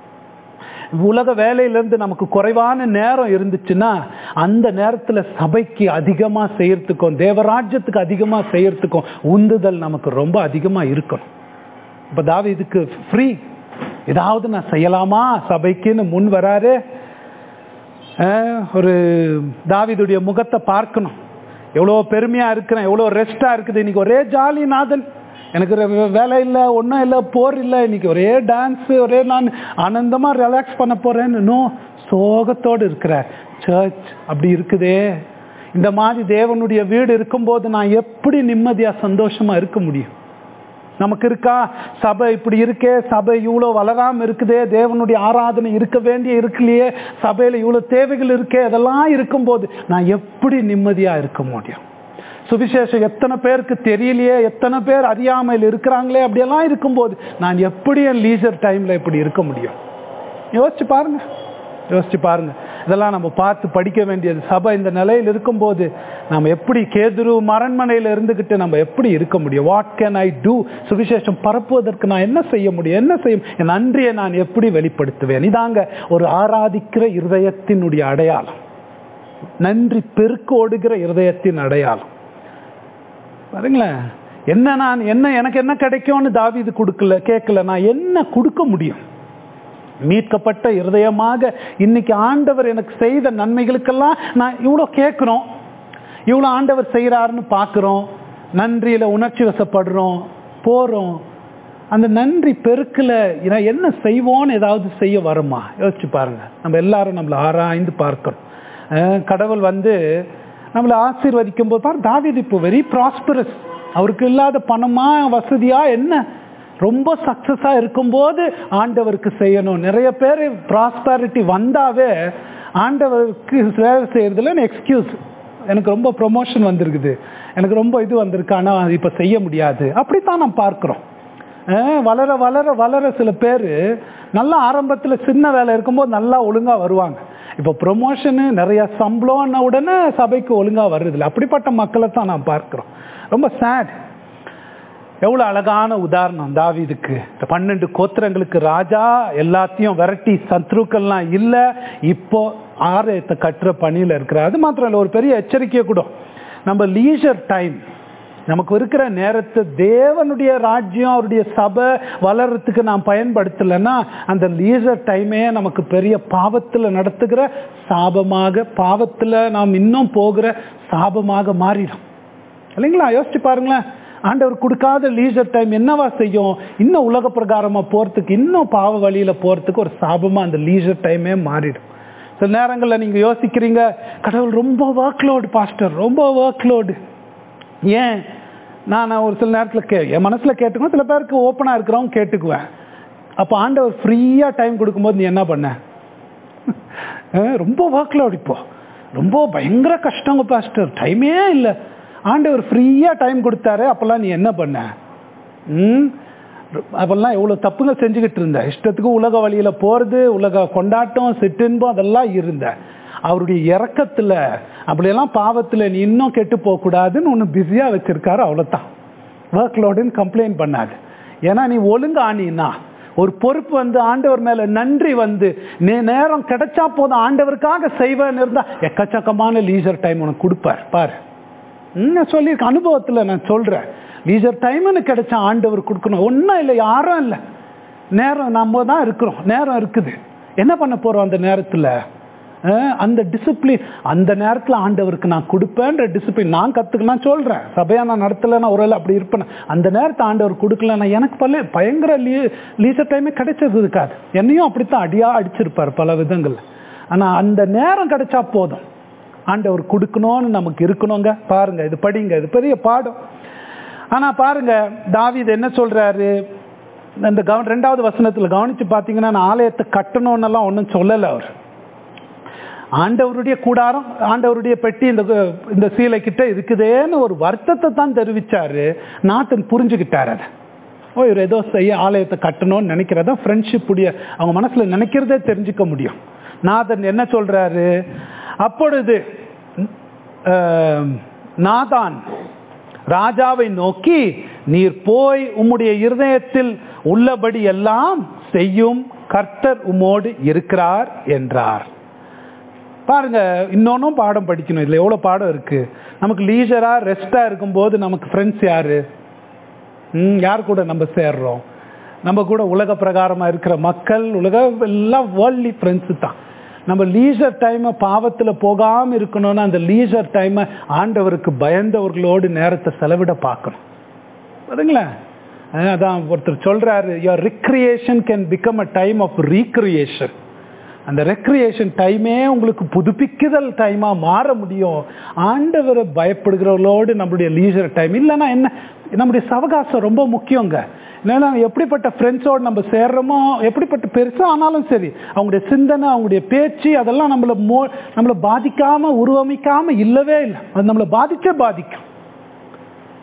உலக வேலையிலேருந்து நமக்கு குறைவான நேரம் இருந்துச்சுன்னா அந்த நேரத்தில் சபைக்கு அதிகமாக செய்யறதுக்கும் தேவராஜ்யத்துக்கு அதிகமாக செய்யறதுக்கும் உந்துதல் நமக்கு ரொம்ப அதிகமாக இருக்கணும் இப்போ தாவிதுக்கு ஃப்ரீ ஏதாவது நான் செய்யலாமா சபைக்குன்னு முன் வராரு அஹ், ஒரு தாவிதுடைய முகத்தை பார்க்கணும் எவ்வளோ பெருமையா இருக்கிறேன் எவ்வளோ ரெஸ்டா இருக்குது இன்னைக்கு ஒரே ஜாலி நாதன் எனக்கு வே- வேலை இல்லை ஒன்றும் இல்லை போர் இல்லை இன்னைக்கு ஒரே டான்ஸ் ஒரே நான் ஆனந்தமா ரிலாக்ஸ் பண்ண போறேன்னு நோ சோகத்தோடு இருக்கிறார் சர்ச் அப்படி இருக்குதே இந்த மாதிரி தேவனுடைய வீடு இருக்கும்போது நான் எப்படி நிம்மதியா சந்தோஷமா இருக்க முடியும் நமக்கு இருக்கா சபை இப்படி இருக்கே சபை இவ்வளோ வளராம இருக்குதே தேவனுடைய ஆராதனை இருக்க வேண்டிய இருக்குலையே சபையில இவ்வளோ தேவைகள் இருக்கே அதெல்லாம் இருக்கும்போது நான் எப்படி நிம்மதியா இருக்க முடியும் சுவிசேஷம் எத்தனை பேருக்கு தெரியலையே எத்தனை பேர் அறியாமையில் இருக்கிறாங்களே அப்படியெல்லாம் இருக்கும்போது நான் எப்படி என் லீசர் டைம்ல இப்படி இருக்க முடியும் யோசிச்சு பாருங்க யோசிச்சு பாருங்க இதெல்லாம் நம்ம பார்த்து படிக்க வேண்டியது சபை இந்த நிலையில் இருக்கும்போது நம்ம எப்படி கேதுரு மரண்மனையில் இருந்துக்கிட்டு நம்ம எப்படி இருக்க முடியும் வாட் கேன் ஐ டூ சுவிசேஷம் பரப்புவதற்கு நான் என்ன செய்ய முடியும் என்ன செய்யும் என் நன்றியை நான் எப்படி வெளிப்படுத்துவேன் இதாங்க ஒரு ஆராதிக்கிற இருதயத்தினுடைய அடையாளம் நன்றி பெருக்கோடுகிற இருதயத்தின் அடையாளம் பாருங்களேன் என்ன நான் என்ன எனக்கு என்ன கிடைக்கும்னு தாவீது கொடுக்கல கேட்கல நான் என்ன கொடுக்க முடியும் மீட்கப்பட்ட இருதயமாக இன்னைக்கு ஆண்டவர் எனக்கு செய்த நன்மைகளுக்கெல்லாம் நான் இவ்வளோ கேட்குறோம் இவ்வளோ ஆண்டவர் செய்கிறாருன்னு பார்க்குறோம் நன்றியில் உணர்ச்சி வசப்படுறோம் போகிறோம் அந்த நன்றி பெருக்கில் நான் என்ன செய்வோன்னு ஏதாவது செய்ய வருமா யோசிச்சு பாருங்க நம்ம எல்லாரும் நம்மளை ஆராய்ந்து பார்க்கணும் அஹ் கடவுள் வந்து நம்மளை ஆசீர்வதிக்கும் போது பாரு தாவீது இப்போ வெரி ப்ராஸ்பரஸ் அவருக்கு இல்லாத பணமா வசதியா என்ன ரொம்ப சக்சஸாக இருக்கும்போது ஆண்டவருக்கு செய்யணும் நிறைய பேர் ப்ராஸ்பரிட்டி வந்தாவே ஆண்டவருக்கு சேவை செய்யறதுல எக்ஸ்கியூஸ் எனக்கு ரொம்ப ப்ரொமோஷன் வந்திருக்குது எனக்கு ரொம்ப இது வந்திருக்கு ஆனால் இப்போ செய்ய முடியாது அப்படித்தான் நம்ம பார்க்குறோம் அஹ் வளர வளர வளர சில பேர் நல்லா ஆரம்பத்தில் சின்ன வேலை இருக்கும்போது நல்லா ஒழுங்காக வருவாங்க இப்போ ப்ரொமோஷனு நிறைய சம்பளம்ன உடனே சபைக்கு ஒழுங்காக வருதில்ல அப்படிப்பட்ட மக்களை தான் நான் பார்க்குறோம் ரொம்ப சேட் எவ்வளோ அழகான உதாரணம் தாவீதுக்கு இந்த பன்னெண்டு கோத்திரங்களுக்கு ராஜா எல்லாத்தையும் விரட்டி சத்ருக்கள்லாம் இல்லை இப்போ ஆலயத்தை கட்டுற பணியில் இருக்கிறார் அது மாத்திரம் இல்லை ஒரு பெரிய எச்சரிக்கையை கூட நம்ம லீஷர் டைம் நமக்கு இருக்கிற நேரத்தை தேவனுடைய ராஜ்யம் அவருடைய சபை வளர்றதுக்கு நாம் பயன்படுத்தலைன்னா அந்த லீசர் டைமே நமக்கு பெரிய பாவத்தில் நடத்துகிற சாபமாக பாவத்தில் நாம் இன்னும் போகிற சாபமாக மாறிடும் இல்லைங்களா யோசிச்சு பாருங்களேன் ஆண்டவர் கொடுக்காத லீசர் டைம் என்னவா செய்யும் இன்னும் உலக பிரகாரமாக போகிறதுக்கு இன்னும் பாவ வழியில் போகிறதுக்கு ஒரு சாபமாக அந்த லீசர் டைமே மாறிடும் சில நேரங்களில் நீங்கள் யோசிக்கிறீங்க கடவுள் ரொம்ப ஒர்க் லோடு பாஸ்டர் ரொம்ப ஒர்க் லோடு ஏன் நான் ஒரு சில நேரத்தில் கே என் மனசில் கேட்டுக்குவேன் சில பேருக்கு ஓப்பனாக இருக்கிறவங்க கேட்டுக்குவேன் அப்போ ஆண்டவர் ஃப்ரீயாக டைம் கொடுக்கும்போது நீ என்ன பண்ண அஹ் ரொம்ப ஒர்க் லோடு இப்போ ரொம்ப பயங்கர கஷ்டங்க பாஸ்டர் டைமே இல்லை ஆண்டவர் ஃப்ரீயாக டைம் கொடுத்தாரு அப்போல்லாம் நீ என்ன பண்ண ம் அப்பெல்லாம் எவ்வளோ தப்புங்க செஞ்சுக்கிட்டு இருந்த இஷ்டத்துக்கு உலக வழியில் போகிறது உலக கொண்டாட்டம் சிற்றின்பம் அதெல்லாம் இருந்த அவருடைய இறக்கத்தில் அப்படியெல்லாம் பாவத்தில் நீ இன்னும் கெட்டு போகக்கூடாதுன்னு ஒன்று பிஸியாக வச்சுருக்காரு அவ்வளோதான் ஒர்க் லோடுன்னு கம்ப்ளைண்ட் பண்ணாது ஏன்னா நீ ஒழுங்கு ஆனின்னா ஒரு பொறுப்பு வந்து ஆண்டவர் மேல நன்றி வந்து நீ நேரம் கிடைச்சா போதும் ஆண்டவருக்காக செய்வேன்னு இருந்தா எக்கச்சக்கமான லீசர் டைம் உனக்கு கொடுப்பார் பாரு ம், நான் சொல்லியிருக்கேன் அனுபவத்தில் நான் சொல்கிறேன் லீசர் டைம்னு கிடைச்சா ஆண்டவர் கொடுக்கணும் ஒன்றும் இல்லை யாரும் இல்லை நேரம் நம்ம தான் இருக்கிறோம் நேரம் இருக்குது என்ன பண்ண போகிறோம் அந்த நேரத்தில் அந்த டிசிப்ளின் அந்த நேரத்தில் ஆண்டவருக்கு நான் கொடுப்பேன்ற டிசிப்ளின் நான் கற்றுக்க நான் சொல்கிறேன் சபையாக நான் நடத்தலைன்னா ஒரு வேளை அப்படி இருப்பேன் அந்த நேரத்தை ஆண்டவர் கொடுக்கலன்னா எனக்கு பல பயங்கர லீ லீசர் டைமே கிடைச்சது இருக்காது என்னையும் அப்படித்தான் அடியாக அடிச்சிருப்பார் பல விதங்கள் ஆனால் அந்த நேரம் கிடைச்சா போதும் ஆண்டவர் கொடுக்கணும்னு நமக்கு இருக்கணுங்க பாருங்க இது படிங்க இது பெரிய பாடம் ஆனா பாருங்க தாவீது என்ன சொல்றாரு இந்த கவ ரெண்டாவது வசனத்துல கவனிச்சு பார்த்தீங்கன்னா நான் ஆலயத்தை கட்டணும்னெல்லாம் ஒன்றும் சொல்லலை அவர் ஆண்டவருடைய கூடாரம் ஆண்டவருடைய பெட்டி இந்த இந்த சீலை கிட்ட இருக்குதேன்னு ஒரு வருத்தத்தை தான் தெரிவிச்சாரு நாத்தன் புரிஞ்சுக்கிட்டார் அதை ஓ இவர் ஏதோ செய்ய ஆலயத்தை கட்டணும்னு நினைக்கிறத ஃப்ரெண்ட்ஷிப் உடைய அவங்க மனசுல நினைக்கிறதே தெரிஞ்சுக்க முடியும் நாதன் என்ன சொல்றாரு அப்பொழுது அஹ், நாதான் ராஜாவை நோக்கி நீர் போய் உம்முடைய இருதயத்தில் உள்ளபடி எல்லாம் செய்யும் கர்த்தர் உம்மோடு இருக்கிறார் என்றார் பாருங்க இன்னொன்னும் பாடம் படிக்கணும் இதுல எவ்வளவு பாடம் இருக்கு நமக்கு லீஜரா ரெஸ்டா இருக்கும்போது நமக்கு ஃப்ரெண்ட்ஸ் யாரு ம், யார் கூட நம்ம சேர்றோம் நம்ம கூட உலக பிரகாரமா இருக்கிற மக்கள் உலக எல்லாம் வேர்ல்ட்லி ஃப்ரெண்ட்ஸ் தான் நம்ம லீசர் டைமை பாவத்தில் போகாமல் இருக்கணும்னா அந்த லீசர் டைமை ஆண்டவருக்கு பயந்தவர்களோடு நேரத்தை செலவிட பார்க்கணும் பாருங்களேன் அஹ் அதான் ஒருத்தர் சொல்றாரு your recreation can become a time of recreation அந்த ரெக்ரியேஷன் டைமே உங்களுக்கு புதுப்பிக்குதல் டைமா மாற முடியும் ஆண்டவரை பயப்படுகிறவர்களோடு நம்மளுடைய லீசர் டைம் இல்லைன்னா என்ன நம்முடைய சவகாசம் ரொம்ப முக்கியங்க ஏன்னா எப்படிப்பட்ட ஃப்ரெண்ட்ஸோடு நம்ம சேர்றோமோ எப்படிப்பட்ட பெருசாக ஆனாலும் சரி அவங்களுடைய சிந்தனை அவங்களுடைய பேச்சு அதெல்லாம் நம்மளை மோ நம்மளை பாதிக்காம உருவமிக்காம இல்லவே இல்லை அது நம்மளை பாதிச்சே பாதிக்கும்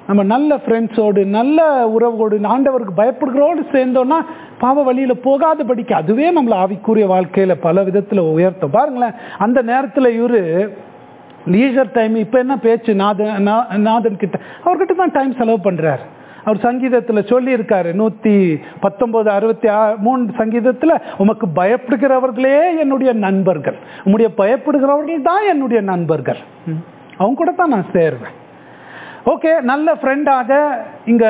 நம்ம நல்ல ஃப்ரெண்ட்ஸோடு நல்ல உறவோடு ஆண்டவருக்கு பயப்படுகிறோடு சேர்ந்தோம்னா பாவ வழியில போகாதபடிக்கு அதுவே நம்மளை ஆவிக்குரிய வாழ்க்கையில பல விதத்துல உயர்த்தும் பாருங்களேன் அந்த நேரத்துல இவரு லீஜர் டைம் இப்ப என்ன பேச்சு நாதன் நா- நாதன் கிட்ட அவர்கிட்ட தான் டைம் செலவு பண்றாரு அவர் சங்கீதத்துல சொல்லி இருக்காரு நூத்தி பத்தொன்பது அறுபத்தி ஆ- மூணு சங்கீதத்துல உமக்கு பயப்படுகிறவர்களே என்னுடைய நண்பர்கள் உம்முடைய பயப்படுகிறவர்கள் தான் என்னுடைய நண்பர்கள் ம். அவங்க கூட தான் நான் சேருவேன் ஓகே நல்ல ஃப்ரெண்டாக இங்க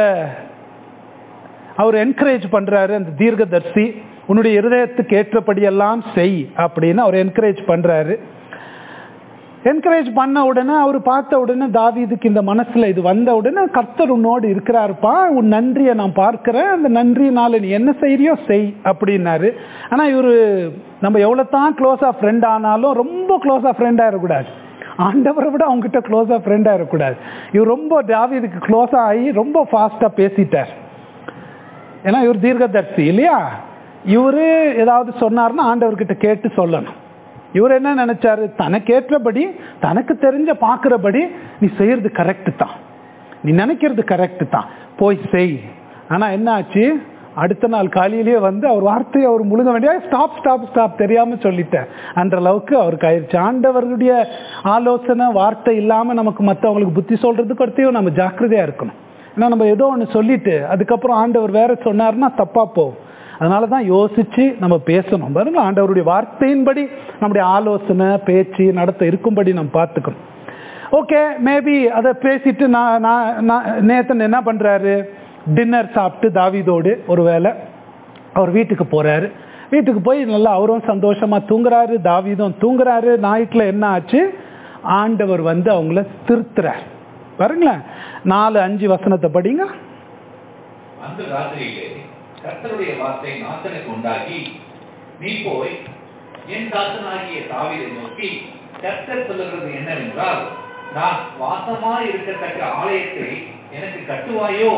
அவர் என்கரேஜ் பண்றாரு அந்த தீர்க்கதர்சி உன்னுடைய இருதயத்துக்கு ஏற்றபடியெல்லாம் செய் அப்படின்னு அவர் என்கரேஜ் பண்றாரு என்கரேஜ் பண்ண உடனே அவர் பார்த்த உடனே தாவீதுக்கு இந்த மனசுல இது வந்த உடனே கர்த்தர் உன்னோடு இருக்கிறாருப்பா உன் நன்றியை நான் பார்க்கிறேன் அந்த நன்றியினால நீ என்ன செய்யறியோ செய் அப்படின்னாரு ஆனா இவரு நம்ம எவ்வளவு தான் க்ளோஸா ஃப்ரெண்ட் ஆனாலும் ரொம்ப க்ளோஸா ஃப்ரெண்டா இருக்கக்கூடாது ஆண்டவரை விட அவங்ககிட்ட க்ளோஸா ஃப்ரெண்டா இருக்கக்கூடாது இவர் ரொம்ப தாவீதுக்கு க்ளோஸா ஆகி ரொம்ப ஃபாஸ்டா பேசிட்டார் ஏன்னா இவர் தீர்க்கதர்சி இல்லையா இவரு ஏதாவது சொன்னார்னா ஆண்டவர்கிட்ட கேட்டு சொல்லணும் இவர் என்ன நினைச்சாரு தனக்கு ஏற்றபடி தனக்கு தெரிஞ்ச பார்க்கிறபடி நீ செய்யறது கரெக்ட் தான் நீ நினைக்கிறது கரெக்ட் தான் போய் செய் ஆனா என்ன ஆச்சு அடுத்த நாள் காலையிலேயே வந்து அவர் வார்த்தையை அவர் முழுங்க வேண்டிய ஸ்டாப் ஸ்டாப் ஸ்டாப் தெரியாம சொல்லிட்டேன் அந்த அளவுக்கு அவருக்கு ஆயிடுச்சு ஆண்டவர்களுடைய ஆலோசனை வார்த்தை இல்லாம நமக்கு மற்றவங்களுக்கு புத்தி சொல்றதுக்கு அடுத்தையும் நம்ம ஜாக்கிரதையா இருக்கணும் ஏன்னா நம்ம ஏதோ ஒன்று சொல்லிட்டு அதுக்கப்புறம் ஆண்டவர் வேற சொன்னார்னா தப்பா போகும் அதனால தான் யோசிச்சு நம்ம பேசணும் பாருங்க ஆண்டவருடைய வார்த்தையின்படி நம்முடைய ஆலோசனை பேச்சு நடத்த இருக்கும்படி நம்ம பார்த்துக்கணும் ஓகே மேபி அதை பேசிட்டு நான் நான் நான் நேத்தன் என்ன பண்றாரு டின்னர் சாப்பிட்டு தாவீதோடு ஒரு வேளை அவர் வீட்டுக்கு போறாரு வீட்டுக்கு போய் நல்லா அவரும் சந்தோஷமா தூங்குறாரு தாவீதும் தூங்குறாரு நைட்ல என்ன ஆச்சு ஆண்டவர் வந்து அவங்கள திருத்துறார் பாருங்களேன் நாலு அஞ்சு வசனத்தை படிங்க அந்த ராத்திரியிலே கர்த்தருடைய வார்த்தை நாத்தனுக்கு உண்டாகி நீ போய் என் தாசனாகிய தாவீதை நோக்கி கர்த்தர் சொல்லுகிறது என்னவென்றால் நான் வாசமாய் இருக்கத்தக்க ஆலயத்தை எனக்கு கட்டுவாயோ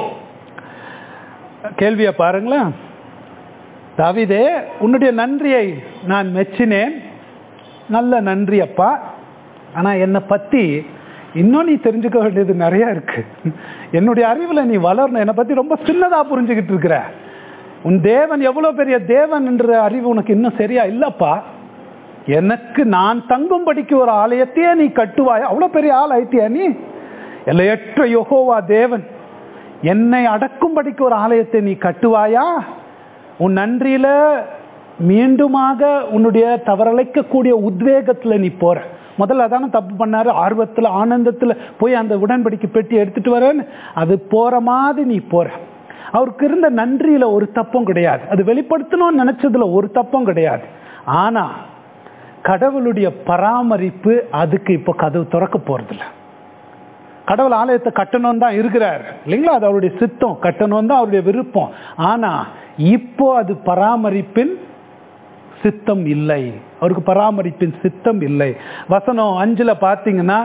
கேள்வியை பாருங்களேன் தாவீதே உன்னுடைய நன்றியை நான் மெச்சினேன் நல்ல நன்றி அப்பா ஆனா என்னை பத்தி இன்னும் நீ தெரிஞ்சுக்க வேண்டியது நிறைய இருக்கு என்னுடைய அறிவுல நீ வளரணும் என்னை பத்தி ரொம்ப சின்னதா புரிஞ்சுக்கிட்டு இருக்கிற உன் தேவன் எவ்வளவு பெரிய தேவன் என்ற அறிவு உனக்கு இன்னும் சரியா இல்லப்பா எனக்கு நான் தங்கும்படிக்கு ஒரு ஆலயத்தையே நீ கட்டுவாய் அவ்வளவு பெரிய ஆள் ஆயிட்டியா நீ எல்லையற்ற யெகோவா தேவன் என்னை அடக்கும்படிக்கு ஒரு ஆலயத்தை நீ கட்டுவாயா உன் நன்றியில மீண்டுமாக உன்னுடைய தவறழைக்கக்கூடிய உத்வேகத்துல நீ போற முதல்ல அதான தப்பு பண்ணாரு ஆர்வத்துல ஆனந்தத்துல போய் அந்த உடன்படிக்கை பெட்டி எடுத்துட்டு வரேன்னு அது போற மாதிரி நீ போற அவருக்கு இருந்த நன்றியில ஒரு தப்பும் கிடையாது அது வெளிப்படுத்தணும்னு நினைச்சதுல ஒரு தப்பும் கிடையாது ஆனா கடவுளுடைய பராமரிப்பு அதுக்கு இப்போ கதவு திறக்க போறதில்ல கடவுள் ஆலயத்தை கட்டணும் தான் இருக்கிறார் இல்லைங்களா அது அவருடைய சித்தம் கட்டணும் தான் அவருடைய விருப்பம் ஆனா இப்போ அது பராமரிப்பின் சித்தம் இல்லை அவருக்கு பராமரிப்பின் சித்தம் இல்லை வசனம் அஞ்சுல பார்த்தீங்கன்னா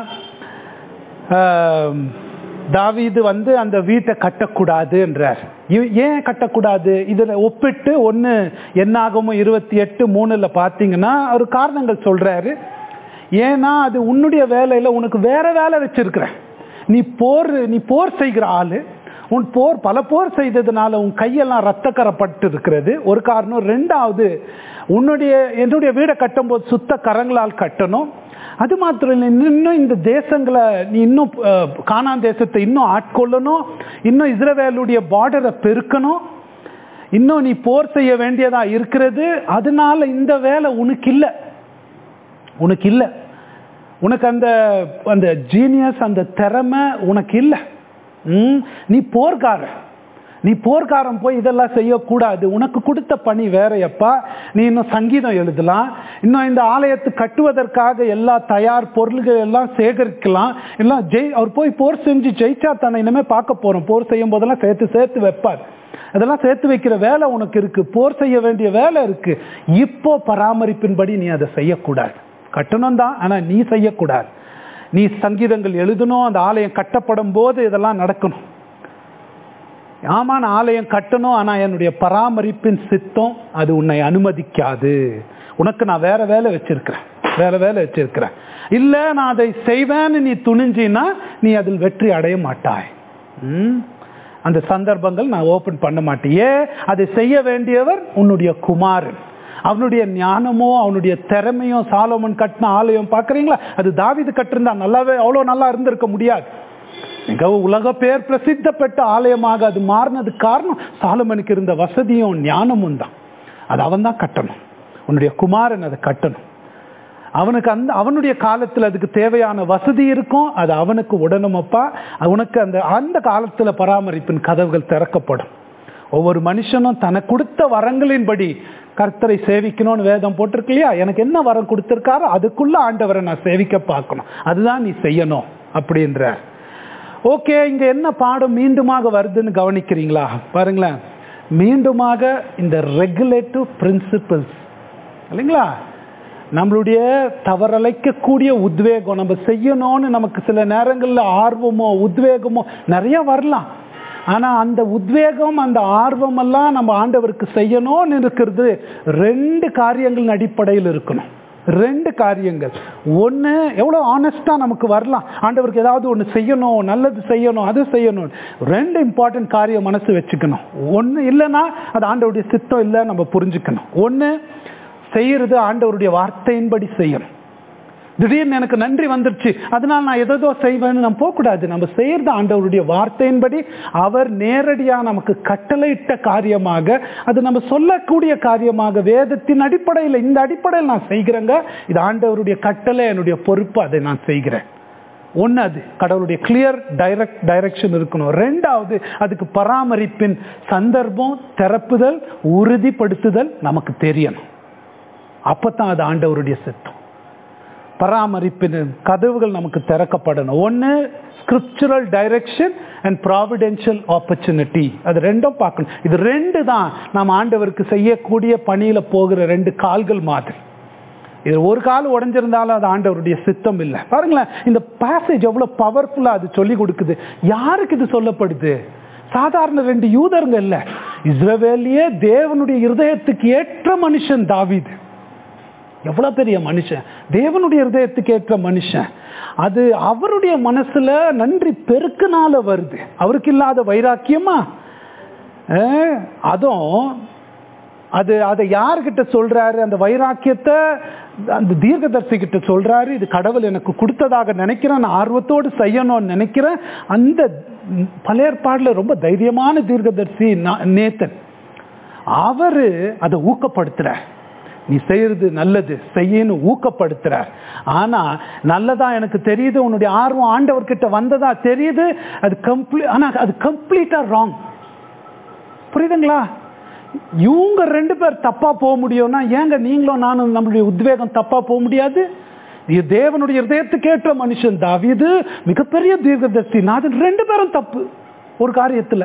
ஆம், தாவீது வந்து அந்த வீட்டை கட்டக்கூடாது என்றார் இ- ஏன் கட்டக்கூடாது இதுல ஒப்பிட்டு ஒன்னு என்னாகுமோ இருபத்தி எட்டு மூணுல பார்த்தீங்கன்னா ஒரு காரணங்கள் சொல்றாரு ஏன்னா அது உன்னுடைய வேலையில உனக்கு வேற வேலை வச்சிருக்கிறேன் நீ போர் நீ போர் செய்கிற ஆளு உன் போர் பல போர் செய்ததுனால உன் கையெல்லாம் ரத்தக்கரப்பட்டு இருக்கிறது ஒரு காரணம் ரெண்டாவது உன்னுடைய என்னுடைய வீடை கட்டும்போது சுத்த கரங்களால் கட்டணும் அது மாத்திரம் இல்லை இன்னும் இந்த தேசங்களை நீ இன்னும் அஹ், கானான் தேசத்தை இன்னும் ஆட்கொள்ளணும் இன்னும் இஸ்ரவேலுடைய பார்டரை பெருக்கணும் இன்னும் நீ போர் செய்ய வேண்டியதா இருக்கிறது அதனால இந்த வேலை உனக்கு இல்லை உனக்கு இல்லை உனக்கு அந்த அந்த ஜீனியஸ் அந்த திறமை உனக்கு இல்லை ம், நீ போர்க்காரன் நீ போர்க்காரன் போய் இதெல்லாம் செய்யக்கூடாது உனக்கு கொடுத்த பணி வேறையப்பா நீ இன்னும் சங்கீதம் எழுதலாம் இன்னும் இந்த ஆலயத்தை கட்டுவதற்காக எல்லா தயார் பொருள்கள் எல்லாம் சேகரிக்கலாம் எல்லாம் ஜெய் அவர் போய் போர் செஞ்சு ஜெயிச்சா தானே இனிமே பார்க்க போறோம் போர் செய்யும் போதெல்லாம் சேர்த்து சேர்த்து வைப்பார் அதெல்லாம் சேர்த்து வைக்கிற வேலை உனக்கு இருக்கு போர் செய்ய வேண்டிய வேலை இருக்கு இப்போ பராமரிப்பின்படி நீ அதை செய்யக்கூடாது கட்டணும் தான் ஆனா நீ செய்யக்கூடாது நீ சங்கீதங்கள் எழுதணும் அந்த ஆலயம் கட்டப்படும் போது இதெல்லாம் நடக்கணும் ஆமா நான் ஆலயம் கட்டணும் ஆனா என்னுடைய பராமரிப்பின் சித்தம் அது உன்னை அனுமதிக்காது உனக்கு நான் வேற வேலை வச்சிருக்கிறேன் வேற வேலை வச்சிருக்கிறேன் இல்ல நான் அதை செய்வேன்னு நீ துணிஞ்சினா நீ அதில் வெற்றி அடைய மாட்டாய் ம்? அந்த சந்தர்ப்பங்கள் நான் ஓபன் பண்ண மாட்டேன் ஏன் அதை செய்ய வேண்டியவர் உன்னுடைய குமாரன் அவனுடைய ஞானமோ அவனுடைய திறமையோ சாலோமன் கட்டின ஆலயம் பார்க்கறீங்களா அது தாவீது கட்டிருந்தா நல்லாவே அவ்வளோ நல்லா இருந்திருக்க முடியாது மிக உலக பேர் பிரசித்த பெற்ற ஆலயமாக அது மாறினதுக்கு காரணம் சாலமனுக்கு இருந்த வசதியும் ஞானமும் தான் அது அவன் தான் கட்டணும் உன்னுடைய குமாரன் அதை கட்டணும் அவனுக்கு அந்த அவனுடைய காலத்தில் அதுக்கு தேவையான வசதி இருக்கும் அது அவனுக்கு உடனமப்பா அவனுக்கு அந்த அந்த காலத்தில் பராமரிப்பின் கதவுகள் திறக்கப்படும் ஒவ்வொரு மனுஷனும் தனக்கு கொடுத்த வரங்களின்படி கர்த்தரை சேவிக்கணும்னு வேதம் போட்டிருக்கு இல்லையா எனக்கு என்ன வரம் கொடுத்திருக்காரோ அதுக்குள்ள ஆண்டவரை நான் சேவிக்க பார்க்கணும் அதுதான் நீ செய்யணும் அப்படின்றார் ஓகே இங்க என்ன பாடம் மீண்டுமாக வருதுன்னு கவனிக்கிறீங்களா பாருங்களேன் மீண்டுமாக இந்த ரெகுலேட்டிவ் பிரின்சிபிள்ஸ் இல்லைங்களா நம்மளுடைய தவறலைக்கக்கூடிய உத்வேகம் நம்ம செய்யணும்னு நமக்கு சில நேரங்களில் ஆர்வமோ உத்வேகமோ நிறைய வரலாம் ஆனா அந்த உத்வேகம் அந்த ஆர்வம் எல்லாம் நம்ம ஆண்டவருக்கு செய்யணும்னு இருக்கிறது ரெண்டு காரியங்களின் அடிப்படையில் இருக்கணும் ரெண்டு காரியங்கள் ஒன்று எவ்வளோ ஆனஸ்டாக நமக்கு வரலாம் ஆண்டவருக்கு ஏதாவது ஒன்று செய்யணும் நல்லது செய்யணும் அது செய்யணும் ரெண்டு இம்பார்ட்டன்ட் காரியம் மனசு வச்சுக்கணும் ஒன்று இல்லைன்னா அது ஆண்டவருடைய சித்தம் இல்லை நம்ம புரிஞ்சுக்கணும் ஒன்று செய்யறது ஆண்டவருடைய வார்த்தையின்படி செய்யணும் திடீர்னு எனக்கு நன்றி வந்துருச்சு அதனால நான் எதோ செய்வேன்னு நம்ம போகக்கூடாது நம்ம செய்யறது ஆண்டவருடைய வார்த்தையின்படி அவர் நேரடியாக நமக்கு கட்டளையிட்ட காரியமாக அது நம்ம சொல்லக்கூடிய காரியமாக வேதத்தின் அடிப்படையில் இந்த அடிப்படையில் நான் செய்கிறேங்க இது ஆண்டவருடைய கட்டளை என்னுடைய பொறுப்பு அதை நான் செய்கிறேன் ஒன்று அது கடவுளுடைய கிளியர் டைரக்ட் டைரக்ஷன் இருக்கணும் ரெண்டாவது அதுக்கு பராமரிப்பின் சந்தர்ப்பம் திறப்புதல் உறுதிப்படுத்துதல் நமக்கு தெரியணும் அப்பதான் அது ஆண்டவருடைய சித்தம் பராமரிப்பின் கதவுகள் நமக்கு திறக்கப்படணும் ஒன்று scriptural direction and providential opportunity அது ரெண்டும் பார்க்கணும் இது ரெண்டு தான் நாம் ஆண்டவருக்கு செய்யக்கூடிய பணியில் போகிற ரெண்டு கால்கள் மாதிரி இது ஒரு கால் உடஞ்சிருந்தாலும் அது ஆண்டவருடைய சித்தம் இல்லை பாருங்களேன் இந்த பேசேஜ் எவ்வளோ பவர்ஃபுல்லாக அது சொல்லி கொடுக்குது யாருக்கு இது சொல்லப்படுது சாதாரண ரெண்டு யூதருங்க இல்லை இஸ்ரவேலியே தேவனுடைய இருதயத்துக்கு ஏற்ற மனுஷன் தாவீது எவ்வளவு பெரிய மனுஷன் தேவனுடைய இருதயத்துக்கு ஏற்ற மனுஷன் அது அவருடைய மனசுல நன்றி பெருக்குனால வருது அவருக்கு இல்லாத வைராக்கியமா அஹ், அதுவும் அது அதை யார்கிட்ட சொல்றாரு அந்த வைராக்கியத்தை அந்த தீர்க்கதர்சி கிட்ட சொல்றாரு இது கடவுள் எனக்கு கொடுத்ததாக நினைக்கிறேன் நான் ஆர்வத்தோடு செய்யணும்னு நினைக்கிறேன் அந்த பழைய ஏற்பாடுல ரொம்ப தைரியமான தீர்க்கதர்சி நா- நேத்தன் அவரு அதை ஊக்கப்படுத்துறார் நீ செய்யறது நல்லது செய்யணும் ஊக்கப்படுத்துறார் ஆனா நல்லதா எனக்கு தெரியுது உன்னுடைய ஆர்வம் ஆண்டவர்கிட்ட வந்ததா தெரியுது அது கம்ப்ளீ ஆனா அது கம்ப்ளீட்டா ராங் புரியுதுங்களா இவங்க ரெண்டு பேர் தப்பா போக முடியும்னா ஏங்க நீங்களும் நானும் நம்மளுடைய உத்வேகம் தப்பா போக முடியாது இது தேவனுடைய இதயத்துக்கு ஏற்ற மனுஷன் தாவீது மிகப்பெரிய தீர்க்கதர்சி நான் ரெண்டு பேரும் தப்பு ஒரு காரியத்துல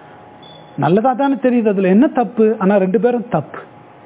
நல்லதா தானே தெரியுது அதுல என்ன தப்பு ஆனா ரெண்டு பேரும் தப்பு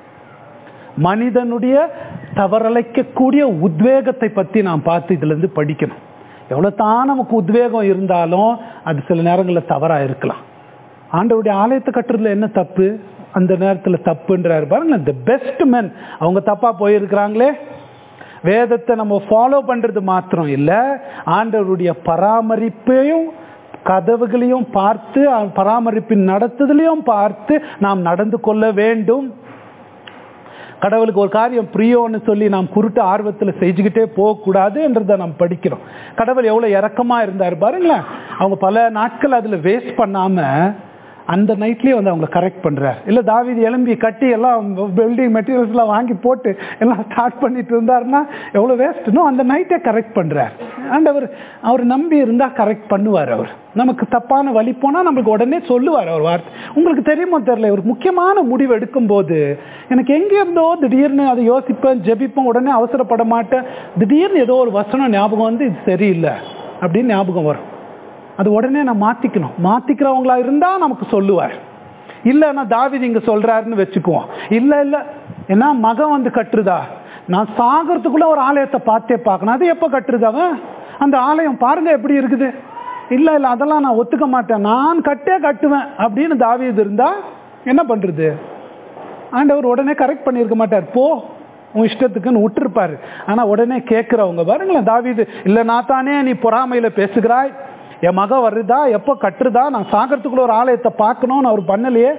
மனிதனுடைய தவறலைக்கக்கூடிய உத்வேகத்தை பத்தி நாம் பார்த்து இதுல இருந்து படிக்கணும் எவ்வளவு தான் நமக்கு உத்வேகம் இருந்தாலும் அது சில நேரங்களில் தவறா இருக்கலாம் ஆண்டவருடைய ஆலயத்தை கட்டுறதுல என்ன தப்பு அந்த நேரத்தில் தப்புன்றாரு பாருங்க த பெஸ்ட் men அவங்க தப்பா போயிருக்கிறாங்களே வேதத்தை நம்ம ஃபாலோ பண்றது மாத்திரம் இல்லை ஆண்டவருடைய பராமரிப்பையும் கதவுகளையும் பார்த்து அஹ், பராமரிப்பின் நடத்துதலையும் பார்த்து நாம் நடந்து கொள்ள வேண்டும் கடவுளுக்கு ஒரு காரியம் பிரியோன்னு சொல்லி நாம் குருட்டு ஆர்வத்தில் செஞ்சுக்கிட்டே போகக்கூடாது என்றதை நாம் படிக்கிறோம் கடவுள் எவ்வளோ இறக்கமாக இருந்தார் பாருங்களேன் அவங்க பல நாட்கள் அதில் வேஸ்ட் பண்ணாமல் அந்த நைட்லேயே வந்து அவங்கள கரெக்ட் பண்ணுறார் இல்லை தாவீது எலும்பி கட்டி எல்லாம் பில்டிங் மெட்டீரியல்ஸ்லாம் வாங்கி போட்டு எல்லாம் ஸ்டார்ட் பண்ணிட்டு இருந்தாருன்னா எவ்வளோ வேஸ்ட்னோ அந்த நைட்டே கரெக்ட் பண்ணுறார் அண்ட் அவர் அவர் நம்பி இருந்தால் கரெக்ட் பண்ணுவார் அவர் நமக்கு தப்பான வழி போனால் நம்மளுக்கு உடனே சொல்லுவார் அவர் வார்த்தை உங்களுக்கு தெரியுமோ தெரியல ஒரு முக்கியமான முடிவு எடுக்கும்போது எனக்கு எங்கே இருந்தோ திடீர்னு அதை யோசிப்பேன் ஜெபிப்பேன் உடனே அவசரப்பட மாட்டேன் திடீர்னு ஏதோ ஒரு வசனம் ஞாபகம் வந்து இது சரியில்லை அப்படின்னு ஞாபகம் வரும் அது உடனே நான் மாத்திக்கணும் மாத்திக்கிறவங்களா இருந்தா நமக்கு சொல்லுவார் இல்லைன்னா தாவிது இங்க சொல்றாருன்னு வச்சுக்குவோம் இல்ல இல்ல ஏன்னா மகன் வந்து கட்டுறதா நான் சாகிறதுக்குள்ள ஒரு ஆலயத்தை பார்த்தே பார்க்கணும் அது எப்போ கட்டுறது அவன் அந்த ஆலயம் பாருங்க எப்படி இருக்குது இல்ல இல்ல அதெல்லாம் நான் ஒத்துக்க மாட்டேன் நான் கட்டே கட்டுவேன் அப்படின்னு தாவீது இருந்தா என்ன பண்றது ஆண்டவர் உடனே கரெக்ட் பண்ணியிருக்க மாட்டார் போ உன் இஷ்டத்துக்குன்னு விட்டுருப்பாரு ஆனா உடனே கேட்கிறவங்க பாருங்களேன் தாவீது இல்ல நான் தானே நீ பொறாமையில பேசுகிறாய் என் மக வருதா எப்போ கட்டுறதா நான் சாகிறதுக்குள்ள ஒரு ஆலயத்தை பார்க்கணும்னு அவர் பண்ணலையே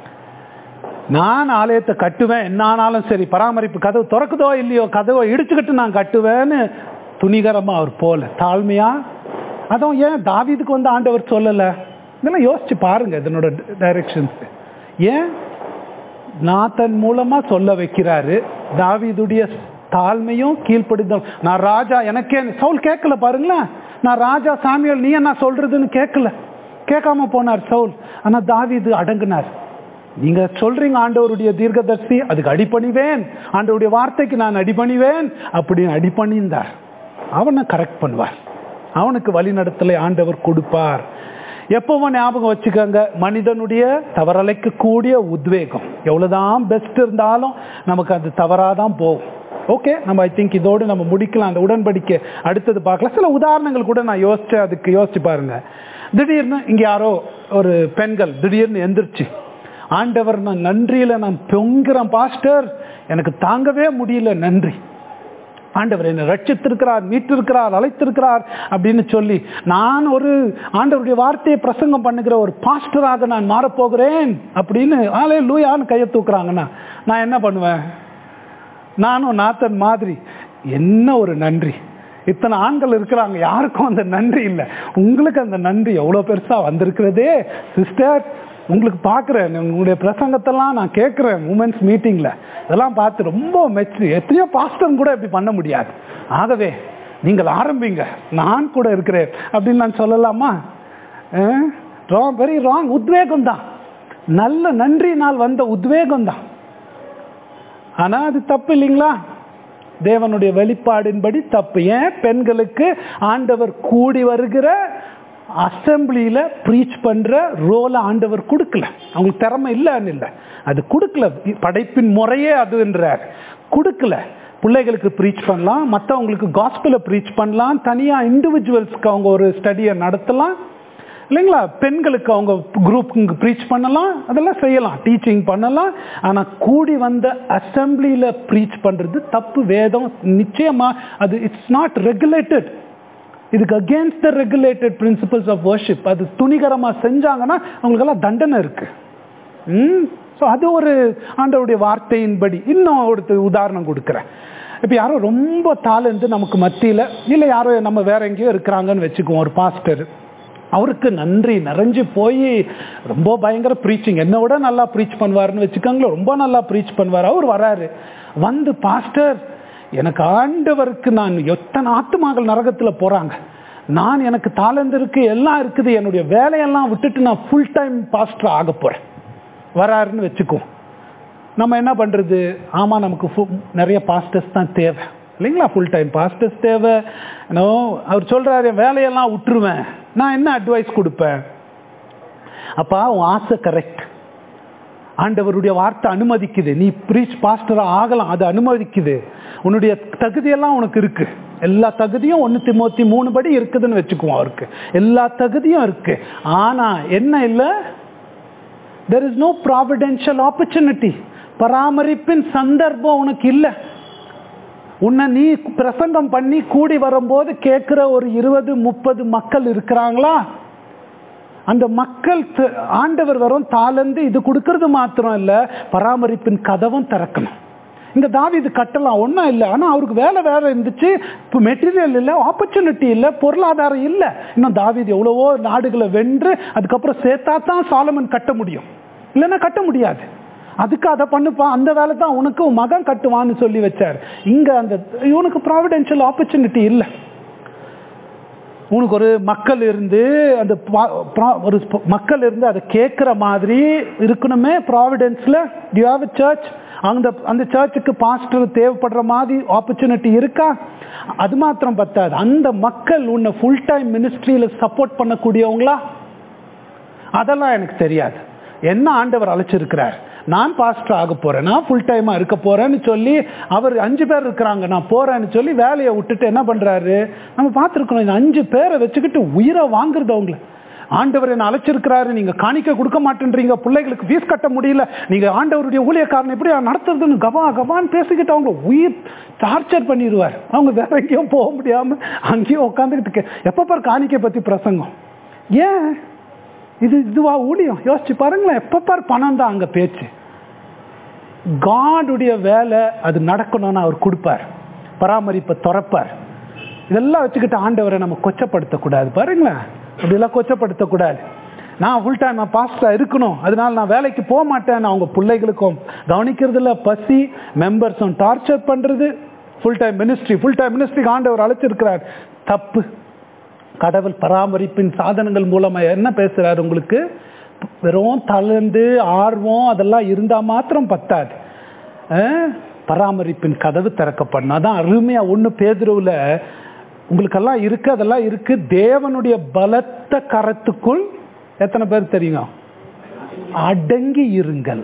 நான் ஆலயத்தை கட்டுவேன் என்ன ஆனாலும் சரி பராமரிப்பு கதவு திறக்குதோ இல்லையோ கதவை இடிச்சுக்கிட்டு நான் கட்டுவேன்னு துணிகரமா அவர் போல தாழ்மையா அதுவும் ஏன் தாவீதுக்கு வந்து ஆண்டவர் சொல்லலை இதெல்லாம் யோசிச்சு பாருங்க இதனோட டைரக்ஷன்ஸ் ஏன் நாத்தன் மூலமா சொல்ல வைக்கிறாரு தாவீதுடைய தாழ்மையும் கீழ்ப்படிதல் நான் ராஜா எனக்கே சவுல் கேட்கல பாருங்களேன் நான் ராஜா சாமியல் நீ என்ன சொல்றதுன்னு கேட்கல கேட்காம போனார் சவுல் ஆனா தாவீது அடங்குனார் நீங்க சொல்றீங்க ஆண்டவருடைய தீர்க்கதர்சி அதுக்கு அடிபணிவேன் ஆண்டவருடைய வார்த்தைக்கு நான் அடிபணிவேன் அப்படின்னு அடிபணிந்தார் அவனை கரெக்ட் பண்ணுவார் அவனுக்கு வழிநடத்தலை ஆண்டவர் கொடுப்பார் எப்பவும் ஞாபகம் வச்சுக்கோங்க மனிதனுடைய தவறலைக்க கூடிய உத்வேகம் எவ்வளவுதான் பெஸ்ட் இருந்தாலும் நமக்கு அது தவறாதான் போகும் ஓகே நம்ம ஐ திங்க் இதோடு நம்ம முடிக்கலாம் அந்த உடன்படிக்கை அடுத்தது பார்க்கலாம் சில உதாரணங்கள் கூட நான் யோசிச்சேன் அதுக்கு யோசிச்சு பாருங்க திடீர்னு இங்க யாரோ ஒரு பெண்கள் திடீர்னு எந்திரிச்சு ஆண்டவர் நான் நன்றியில நான் பொங்குறேன் பாஸ்டர் எனக்கு தாங்கவே முடியல நன்றி ஆண்டவர் என்னை ரட்சித்திருக்கிறார் மீட்டிருக்கிறார் அழைத்திருக்கிறார் அப்படின்னு சொல்லி நான் ஒரு ஆண்டவருடைய வார்த்தையை பிரசங்கம் பண்ணுகிற ஒரு பாஸ்டராக நான் மாறப்போகிறேன் அப்படின்னு ஆளே லூயான்னு கையை தூக்குறாங்கன்னா நான் என்ன பண்ணுவேன் நானும் நாத்தன் மாதிரி என்ன ஒரு நன்றி இத்தனை ஆண்கள் இருக்கிறாங்க யாருக்கும் அந்த நன்றி இல்லை உங்களுக்கு அந்த நன்றி எவ்வளோ பெருசாக வந்திருக்கிறதே சிஸ்டர் உங்களுக்கு பார்க்குறேன் உங்களுடைய பிரசங்கத்தெல்லாம் நான் கேட்குறேன் உமன்ஸ் மீட்டிங்கில் இதெல்லாம் பார்த்து ரொம்ப மெச்சு எத்தனையோ பாஸ்டர் கூட இப்படி பண்ண முடியாது ஆகவே நீங்கள் ஆரம்பிங்க நான் கூட இருக்கிறேன் அப்படின்னு நான் சொல்லலாமா ராங் வெரி ராங் உத்வேகம் தான் நல்ல நன்றினால் வந்த உத்வேகம் தான் ஆனால் அது தப்பு இல்லைங்களா தேவனுடைய வெளிப்பாடின்படி தப்பு ஏன் பெண்களுக்கு ஆண்டவர் கூடி வருகிற அசம்பிளியில ப்ரீச் பண்ற ரோலை ஆண்டவர் கொடுக்கல அவங்களுக்கு திறமை இல்லைன்னு இல்லை அது கொடுக்கல படைப்பின் முறையே அதுன்றார் கொடுக்கல பிள்ளைகளுக்கு ப்ரீச் பண்ணலாம் மற்றவங்களுக்கு காஸ்பிளை ப்ரீச் பண்ணலாம் தனியாக இண்டிவிஜுவல்ஸ்க்கு அவங்க ஒரு ஸ்டடியை நடத்தலாம் இல்லைங்களா பெண்களுக்கு அவங்க குரூப்புக்கு ப்ரீச் பண்ணலாம் அதெல்லாம் செய்யலாம் டீச்சிங் பண்ணலாம் ஆனால் கூடி வந்த அசம்பிளியில் ப்ரீச் பண்ணுறது தப்பு வேதம் நிச்சயமாக அது இட்ஸ் நாட் ரெகுலேட்டட் இதுக்கு against the regulated principles of worship அது துணிகரமாக செஞ்சாங்கன்னா அவங்களுக்கெல்லாம் தண்டனை இருக்கு ம் ஸோ அது ஒரு ஆண்டவருடைய வார்த்தையின்படி இன்னும் ஒரு உதாரணம் கொடுக்குறேன் இப்போ யாரோ ரொம்ப தாளந்து நமக்கு மத்தியில் இல்லை யாரோ நம்ம வேற எங்கேயோ இருக்கிறாங்கன்னு வச்சுக்குவோம் ஒரு பாஸ்டர் அவருக்கு நன்றி நிறைஞ்சு போய் ரொம்ப பயங்கர ப்ரீச்சிங் என்னை விட நல்லா ப்ரீச் பண்ணுவார்னு வச்சுக்கோங்களேன் ரொம்ப நல்லா ப்ரீச் பண்ணுவார் அவர் வராரு வந்து பாஸ்டர் எனக்கு ஆண்டவருக்கு நான் எத்தனை ஆத்துமாக்கள் நரகத்தில் போகிறாங்க நான் எனக்கு தாளந்து இருக்கு எல்லாம் இருக்குது என்னுடைய வேலையெல்லாம் விட்டுட்டு நான் ஃபுல் டைம் பாஸ்டர் ஆக போகிறேன் வராருன்னு வச்சுக்கோ நம்ம என்ன பண்ணுறது ஆமாம் நமக்கு நிறைய பாஸ்டர்ஸ் தான் தேவை இல்லைங்களா ஃபுல் டைம் பாஸ்டர்ஸ் தேவை நோ அவர் சொல்கிறாரு வேலையெல்லாம் விட்டுருவேன் நான் என்ன அட்வைஸ் கொடுப்பேன் அப்பா உன் ஆசை கரெக்ட் ஆண்டவருடைய வார்த்தை அனுமதிக்குது நீ ப்ரீச் பாஸ்டராக ஆகலாம் அது அனுமதிக்குது உன்னுடைய தகுதியெல்லாம் உனக்கு இருக்கு எல்லா தகுதியும் ஒன்று திமோத்தி மூணு படி இருக்குதுன்னு வச்சுக்குவோம் அவருக்கு எல்லா தகுதியும் இருக்கு ஆனா என்ன இல்லை there is no providential opportunity பராமரிப்பின் சந்தர்ப்பம் உனக்கு இல்லை உன்னை நீ பிரசங்கம் பண்ணி கூடி வரும்போது கேட்குற ஒரு இருபது முப்பது மக்கள் இருக்கிறாங்களா அந்த மக்கள் ஆண்டவர் வரும் தாளந்து இது கொடுக்கறது மாத்திரம் இல்லை பராமரிப்பின் கதவும் திறக்கணும் இந்த தாவி இது கட்டலாம் ஒன்றும் இல்லை ஆனால் அவருக்கு வேலை வேற இருந்துச்சு இப்போ மெட்டீரியல் இல்லை ஆப்பர்ச்சுனிட்டி இல்லை பொருளாதாரம் இல்லை இன்னும் தாவிது எவ்வளவோ நாடுகளை வென்று அதுக்கப்புறம் சேர்த்தா தான் சாலமன் கட்ட முடியும் இல்லைன்னா கட்ட முடியாது அதுக்கு அதை பண்ணுப்பா அந்த வேலை தான் உனக்கு மகன் கட்டுவான்னு சொல்லி வச்சார் இங்க அந்த இவனுக்கு ப்ராவிடென்ஷியல் ஆப்பர்ச்சுனிட்டி இல்லை உனக்கு ஒரு மக்கள் இருந்து அந்த ஒரு மக்கள் இருந்து அதை கேட்குற மாதிரி இருக்கணுமே ப்ராவிடென்ஸில் யூ ஹாவ் சர்ச் அந்த அந்த சர்ச்சுக்கு பாஸ்டர் தேவைப்படுற மாதிரி ஆப்பர்ச்சுனிட்டி இருக்கா அது மாத்திரம் பத்தாது அந்த மக்கள் உன்னை ஃபுல் டைம் மினிஸ்ட்ரியில் சப்போர்ட் பண்ணக்கூடியவங்களா அதெல்லாம் எனக்கு தெரியாது என்ன ஆண்டவர் அழைச்சிருக்கிறார் நான் பாஸ்டர் ஆக போறேன் நான் ஃபுல் டைமா இருக்க போறேன்னு சொல்லி அவர் அஞ்சு பேர் இருக்கிறாங்க நான் போறேன்னு சொல்லி வேலையை விட்டுட்டு என்ன பண்றாரு நம்ம பார்த்துருக்கணும் இந்த அஞ்சு பேரை வச்சுக்கிட்டு உயிரை வாங்குறது அவங்கள ஆண்டவர் என்ன அழைச்சிருக்கிறாரு நீங்க காணிக்க கொடுக்க மாட்டேன்றீங்க பிள்ளைகளுக்கு ஃபீஸ் கட்ட முடியல நீங்க ஆண்டவருடைய ஊழியக்காரன் எப்படி நடத்துறதுன்னு கபா கபான்னு பேசிக்கிட்டு அவங்க உயிர் டார்ச்சர் பண்ணிடுவார் அவங்க வேற எங்கேயும் போக முடியாம அங்கேயும் உட்காந்துக்கிட்டு எப்ப பார் காணிக்கை பத்தி பிரசங்கம் ஏன் இது இதுவா ஊழியம் யோசிச்சு பாருங்களேன் எப்ப பாரு பணம் தான் அங்க பேச்சு காடுடைய வேலை அது நடக்கணும்னு அவர் கொடுப்பார் பராமரிப்பை துறப்பார் இதெல்லாம் வச்சுக்கிட்டு ஆண்டவரை நம்ம கொச்சப்படுத்தக்கூடாது பாருங்களேன் அப்படிலாம் கொச்சப்படுத்தக்கூடாது நான் ஃபுல் டைம் பாஸ்டா இருக்கணும் அதனால நான் வேலைக்கு போக மாட்டேன் அவங்க பிள்ளைகளுக்கும் கவனிக்கிறதுல பசி மெம்பர்ஸும் டார்ச்சர் பண்றது full time ministry full time மினிஸ்ட்ரிக்கு ஆண்டவர் அழைச்சிருக்கிறார் தப்பு கடவுள் பராமரிப்பின் சாதனங்கள் மூலமா என்ன பேசுறாரு உங்களுக்கு வெறும் தளர்ந்து ஆர்வம் அதெல்லாம் இருந்தா மாத்திரம் பத்தாது அஹ், பராமரிப்பின் கதவு திறக்கப்படணும் அதான் அருமையா ஒண்ணு பேதுருவுல உங்களுக்கெல்லாம் இருக்கு அதெல்லாம் இருக்கு தேவனுடைய பலத்த கரத்துக்குள் எத்தனை பேர் தெரியுங்க அடங்கி இருங்கள்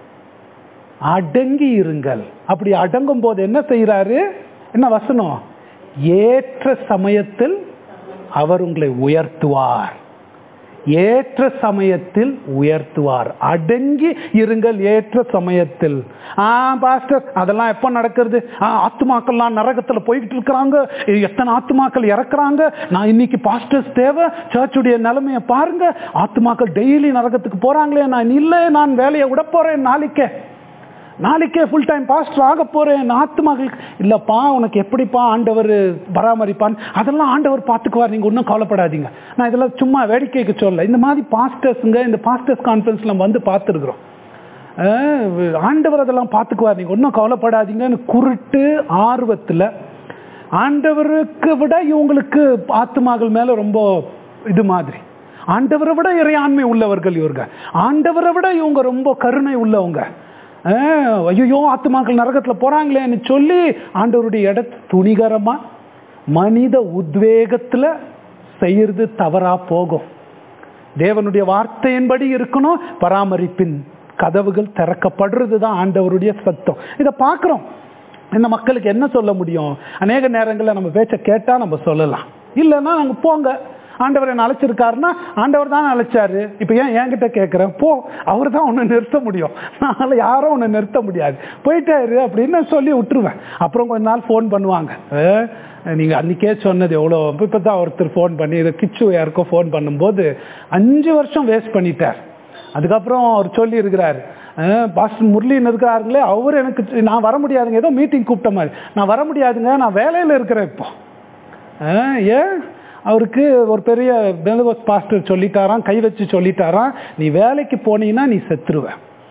அடங்கி இருங்கள் அப்படி அடங்கும் போது என்ன செய்யறாரு என்ன வசனம் ஏற்ற சமயத்தில் அவர் உங்களை உயர்த்துவார் ஏற்ற சமயத்தில் உயர்த்துவார் அடங்கி இருங்கள் ஏற்ற சமயத்தில் ஆ பாஸ்டர் அதெல்லாம் எப்ப நடக்கிறது ஆ, ஆத்துமாக்கள்லாம் நரகத்துல போய்கிட்டு இருக்கிறாங்க எத்தனை ஆத்துமாக்கள் இறக்குறாங்க நான் இன்னைக்கு பாஸ்டர்ஸ் தேவை சர்ச்சுடைய நிலைமையை பாருங்க ஆத்துமாக்கள் டெய்லி நரகத்துக்கு போறாங்களே நான் இல்லை நான் வேலையை விட போறேன் நாளைக்கே நாளைக்கே ஃபுல் டைம் பாஸ்டர் ஆக போறேன் ஆத்துமாக்களுக்கு இல்லப்பா உனக்கு எப்படிப்பா ஆண்டவர் பராமரிப்பான் அதெல்லாம் ஆண்டவர் பார்த்துக்குவார் நீங்க ஒன்றும் கவலைப்படாதீங்க நான் இதெல்லாம் சும்மா வேடிக்கைக்கு சொல்ல இந்த மாதிரி பாஸ்டர்ஸுங்க இந்த பாஸ்டர்ஸ் கான்ஃபரன்ஸ்ல நம்ம வந்து பார்த்துருக்குறோம் அஹ் ஆண்டவர் அதெல்லாம் பார்த்துக்குவார் நீங்க ஒன்றும் கவலைப்படாதீங்கன்னு குருட்டு ஆர்வத்துல ஆண்டவருக்கு விட இவங்களுக்கு ஆத்துமாக்கள் மேல ரொம்ப இது மாதிரி ஆண்டவரை விட இறையாண்மை உள்ளவர்கள் இவங்க ஆண்டவரை விட இவங்க ரொம்ப கருணை உள்ளவங்க அஹ், ஐயோ ஆத்துமாக்கள் நரகத்துல போறாங்களேன்னு சொல்லி ஆண்டவருடைய இடத்து துணிகரமா மனித உத்வேகத்துல செய்யறது தவறா போகும் தேவனுடைய வார்த்தையின்படி இருக்கணும் பராமரிப்பின் கதவுகள் திறக்கப்படுறது தான் ஆண்டவருடைய சத்தம் இதை பார்க்குறோம் இந்த மக்களுக்கு என்ன சொல்ல முடியும் அநேக நேரங்களில் நம்ம பேச்சை கேட்டால் நம்ம சொல்லலாம் இல்லைன்னா நாங்கள் போங்க ஆண்டவர் என்ன அழைச்சிருக்காருன்னா ஆண்டவர் தான் அழைச்சாரு இப்போ ஏன் என்கிட்ட கேட்குறேன் போ அவர் தான் ஒன்று நிறுத்த முடியும் நாளை யாரும் ஒன்று நிறுத்த முடியாது போயிட்டாரு அப்படின்னு சொல்லி விட்டுருவேன் அப்புறம் கொஞ்ச நாள் ஃபோன் பண்ணுவாங்க அஹ், நீங்க அன்னைக்கே சொன்னது எவ்வளோ இப்போ தான் ஒருத்தர் ஃபோன் பண்ணி இதை கிச்சு யாருக்கோ ஃபோன் பண்ணும்போது அஞ்சு வருஷம் வேஸ்ட் பண்ணிட்டார் அதுக்கப்புறம் அவர் சொல்லி இருக்கிறாரு பாஸ்டர் முரளின்னு இருக்கிறாருங்களே அவர் எனக்கு நான் வர முடியாதுங்க ஏதோ மீட்டிங் கூப்பிட்ட மாதிரி நான் வர முடியாதுங்க நான் வேலையில் இருக்கிறேன் இப்போ அஹ், ஏன் அவருக்கு ஒரு பெரிய பெந்தகோஸ் பாஸ்டர் சொல்லிட்டாராம் கை வச்சு சொல்லிட்டாராம் நீ வேலைக்கு போனீங்கன்னா நீ செத்துருவ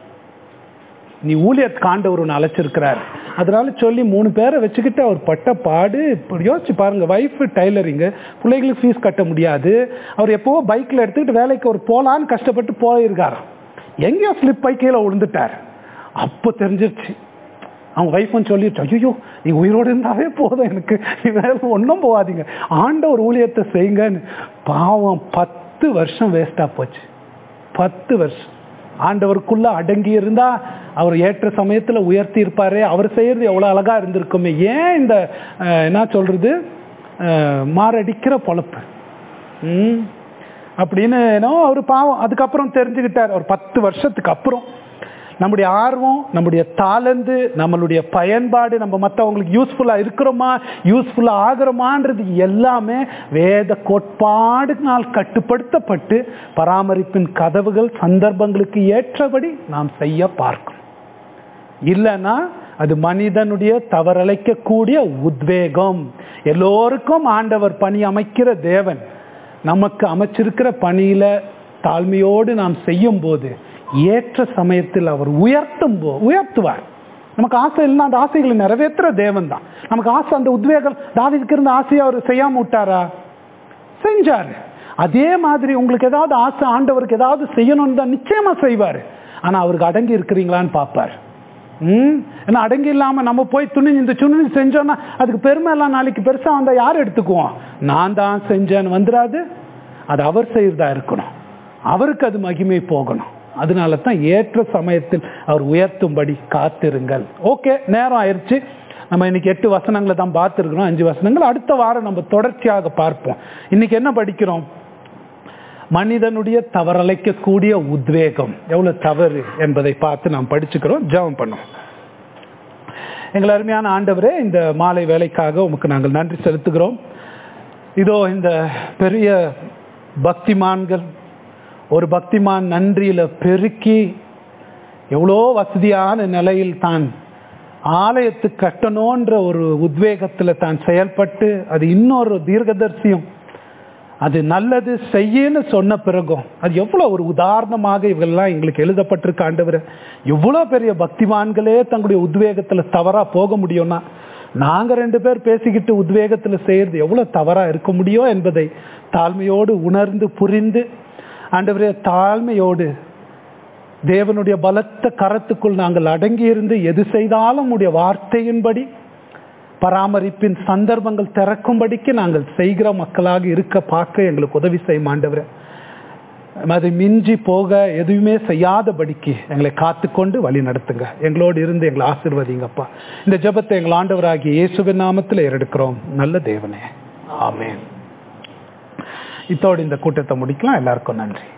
நீ ஊழியர் காண்டவர் ஒன்று அழைச்சிருக்கிறாரு அதனால சொல்லி மூணு பேரை வச்சுக்கிட்டு அவர் பட்ட பாடு இப்ப யோசிச்சு பாருங்க ஒய்ஃப் டைலரிங்கு பிள்ளைங்களுக்கு ஃபீஸ் கட்ட முடியாது அவர் எப்போவோ பைக்கில் எடுத்துக்கிட்டு வேலைக்கு ஒரு போலான்னு கஷ்டப்பட்டு போயிருக்காராம் எங்கேயோ ஸ்லிப் ஆகி கீழே விழுந்துட்டார் அப்போ தெரிஞ்சிருச்சு அவங்க ஒய்ஃபும் சொல்லிட்டு ஐயோ நீ உயிரோடு இருந்தாவே போதும் எனக்கு நீ வேற ஒன்றும் போகாதீங்க ஆண்டவர் ஊழியத்தை செய்யுங்கன்னு பாவம் பத்து வருஷம் வேஸ்ட்டாக போச்சு பத்து வருஷம் ஆண்டவருக்குள்ள அடங்கி இருந்தா அவர் ஏற்ற சமயத்துல உயர்த்தி இருப்பாரு அவர் செய்யறது எவ்வளவு அழகா இருந்திருக்குமே ஏன் இந்த அஹ், என்ன சொல்றது அஹ், மாரடிக்கிற பொழப்பு ம் அப்படின்னு ஏன்னோ அவர் பாவம் அதுக்கப்புறம் தெரிஞ்சுக்கிட்டார் ஒரு பத்து வருஷத்துக்கு அப்புறம் நம்முடைய ஆர்வம் நம்முடைய தாளந்து நம்மளுடைய பயன்பாடு நம்ம மற்றவங்களுக்கு யூஸ்ஃபுல்லாக இருக்கிறோமா யூஸ்ஃபுல்லாக ஆகிறோமான்றது எல்லாமே வேத கோட்பாடுனால் கட்டுப்படுத்தப்பட்டு பராமரிப்பின் கதவுகள் சந்தர்ப்பங்களுக்கு ஏற்றபடி நாம் செய்ய பார்க்கணும் இல்லைன்னா அது மனிதனுடைய தவறழைக்கக்கூடிய உத்வேகம் எல்லோருக்கும் ஆண்டவர் பணி அமைக்கிற தேவன் நமக்கு அமைச்சிருக்கிற பணியில தாழ்மையோடு நாம் செய்யும் போது ஏற்ற சமயத்தில் அவர் உயர்த்தும் போ உயர்த்துவார் நமக்கு ஆசை இல்லைன்னா அந்த ஆசைகளை நிறைவேற்றுற தேவன் தான் நமக்கு ஆசை அந்த உத்வேகம் தாவிதுக்கு இருந்த ஆசையை அவர் செய்யாம விட்டாரா செஞ்சாரு அதே மாதிரி உங்களுக்கு ஏதாவது ஆசை ஆண்டவருக்கு ஏதாவது செய்யணும்னு தான் நிச்சயமா செய்வாரு ஆனா அவருக்கு அடங்கி இருக்கிறீங்களான்னு பார்ப்பார் ம் ஏன்னா அடங்கி இல்லாம நம்ம போய் துணிஞ்சு இந்த துணிஞ்சு செஞ்சோம்னா அதுக்கு பெருமை எல்லாம் நாளைக்கு பெருசா வந்தா யார் எடுத்துக்குவோம் நான் தான் செஞ்சேன்னு வந்துடாது அது அவர் செய்யறதா இருக்கணும் அவருக்கு அது மகிமை போகணும் அதனால தான் ஏற்ற சமயத்தில் அவர் உயர்த்தும்படி காத்திருங்கள் ஓகே நேரம் ஆயிடுச்சு நம்ம இன்னைக்கு எட்டு வசனங்களை தான் பார்த்துருக்கிறோம் அஞ்சு வசனங்கள் அடுத்த வாரம் நம்ம தொடர்ச்சியாக பார்ப்போம் இன்னைக்கு என்ன படிக்கிறோம் மனிதனுடைய தவறலைக்கக்கூடிய உத்வேகம் எவ்வளவு தவறு என்பதை பார்த்து நாம் படிச்சுக்கிறோம் ஜெபம் பண்ணுவோம் எங்கள் அருமையான ஆண்டவரே இந்த மாலை வேலைக்காக உமக்கு நாங்கள் நன்றி செலுத்துகிறோம் இதோ இந்த பெரிய பக்திமான்கள் ஒரு பக்திமான் நன்றியில பெருக்கி எவ்வளோ வசதியான நிலையில் தான் ஆலயத்து கட்டணுன்ற ஒரு உத்வேகத்துல தான் செயல்பட்டு அது இன்னொரு தீர்க்கதர்சியம் அது நல்லது செய்யன்னு சொன்ன பிறகும் அது எவ்வளோ ஒரு உதாரணமாக இவெல்லாம் எங்களுக்கு எழுதப்பட்டிருக்க ஆண்டவர் எவ்வளோ பெரிய பக்திமான்களே தங்களுடைய உத்வேகத்துல தவறா போக முடியும்னா நாங்க ரெண்டு பேர் பேசிக்கிட்டு உத்வேகத்துல செய்யறது எவ்வளவு தவறா இருக்க முடியும் என்பதை தாழ்மையோடு உணர்ந்து புரிந்து ஆண்டவரே தாழ்மையோடு தேவனுடைய பலத்த கரத்துக்குள் நாங்கள் அடங்கி இருந்து எது செய்தாலும் உடைய வார்த்தையின்படி பராமரிப்பின் சந்தர்ப்பங்கள் திறக்கும்படிக்கு நாங்கள் செய்கிற மக்களாக இருக்க பார்க்க எங்களுக்கு உதவி செய்யும் ஆண்டவரே அதை மிஞ்சி போக எதுவுமே செய்யாதபடிக்கு எங்களை காத்துக்கொண்டு வழி நடத்துங்க எங்களோடு இருந்து எங்களை ஆசிர்வதிங்கப்பா இந்த ஜெபத்தை எங்கள் ஆண்டவராகிய இயேசுவின் நாமத்தில் ஏறெடுக்கிறோம் நல்ல தேவனே ஆமென் இத்தோடு இந்த கூட்டத்தை முடிக்கலாம் எல்லாருக்கும் நன்றி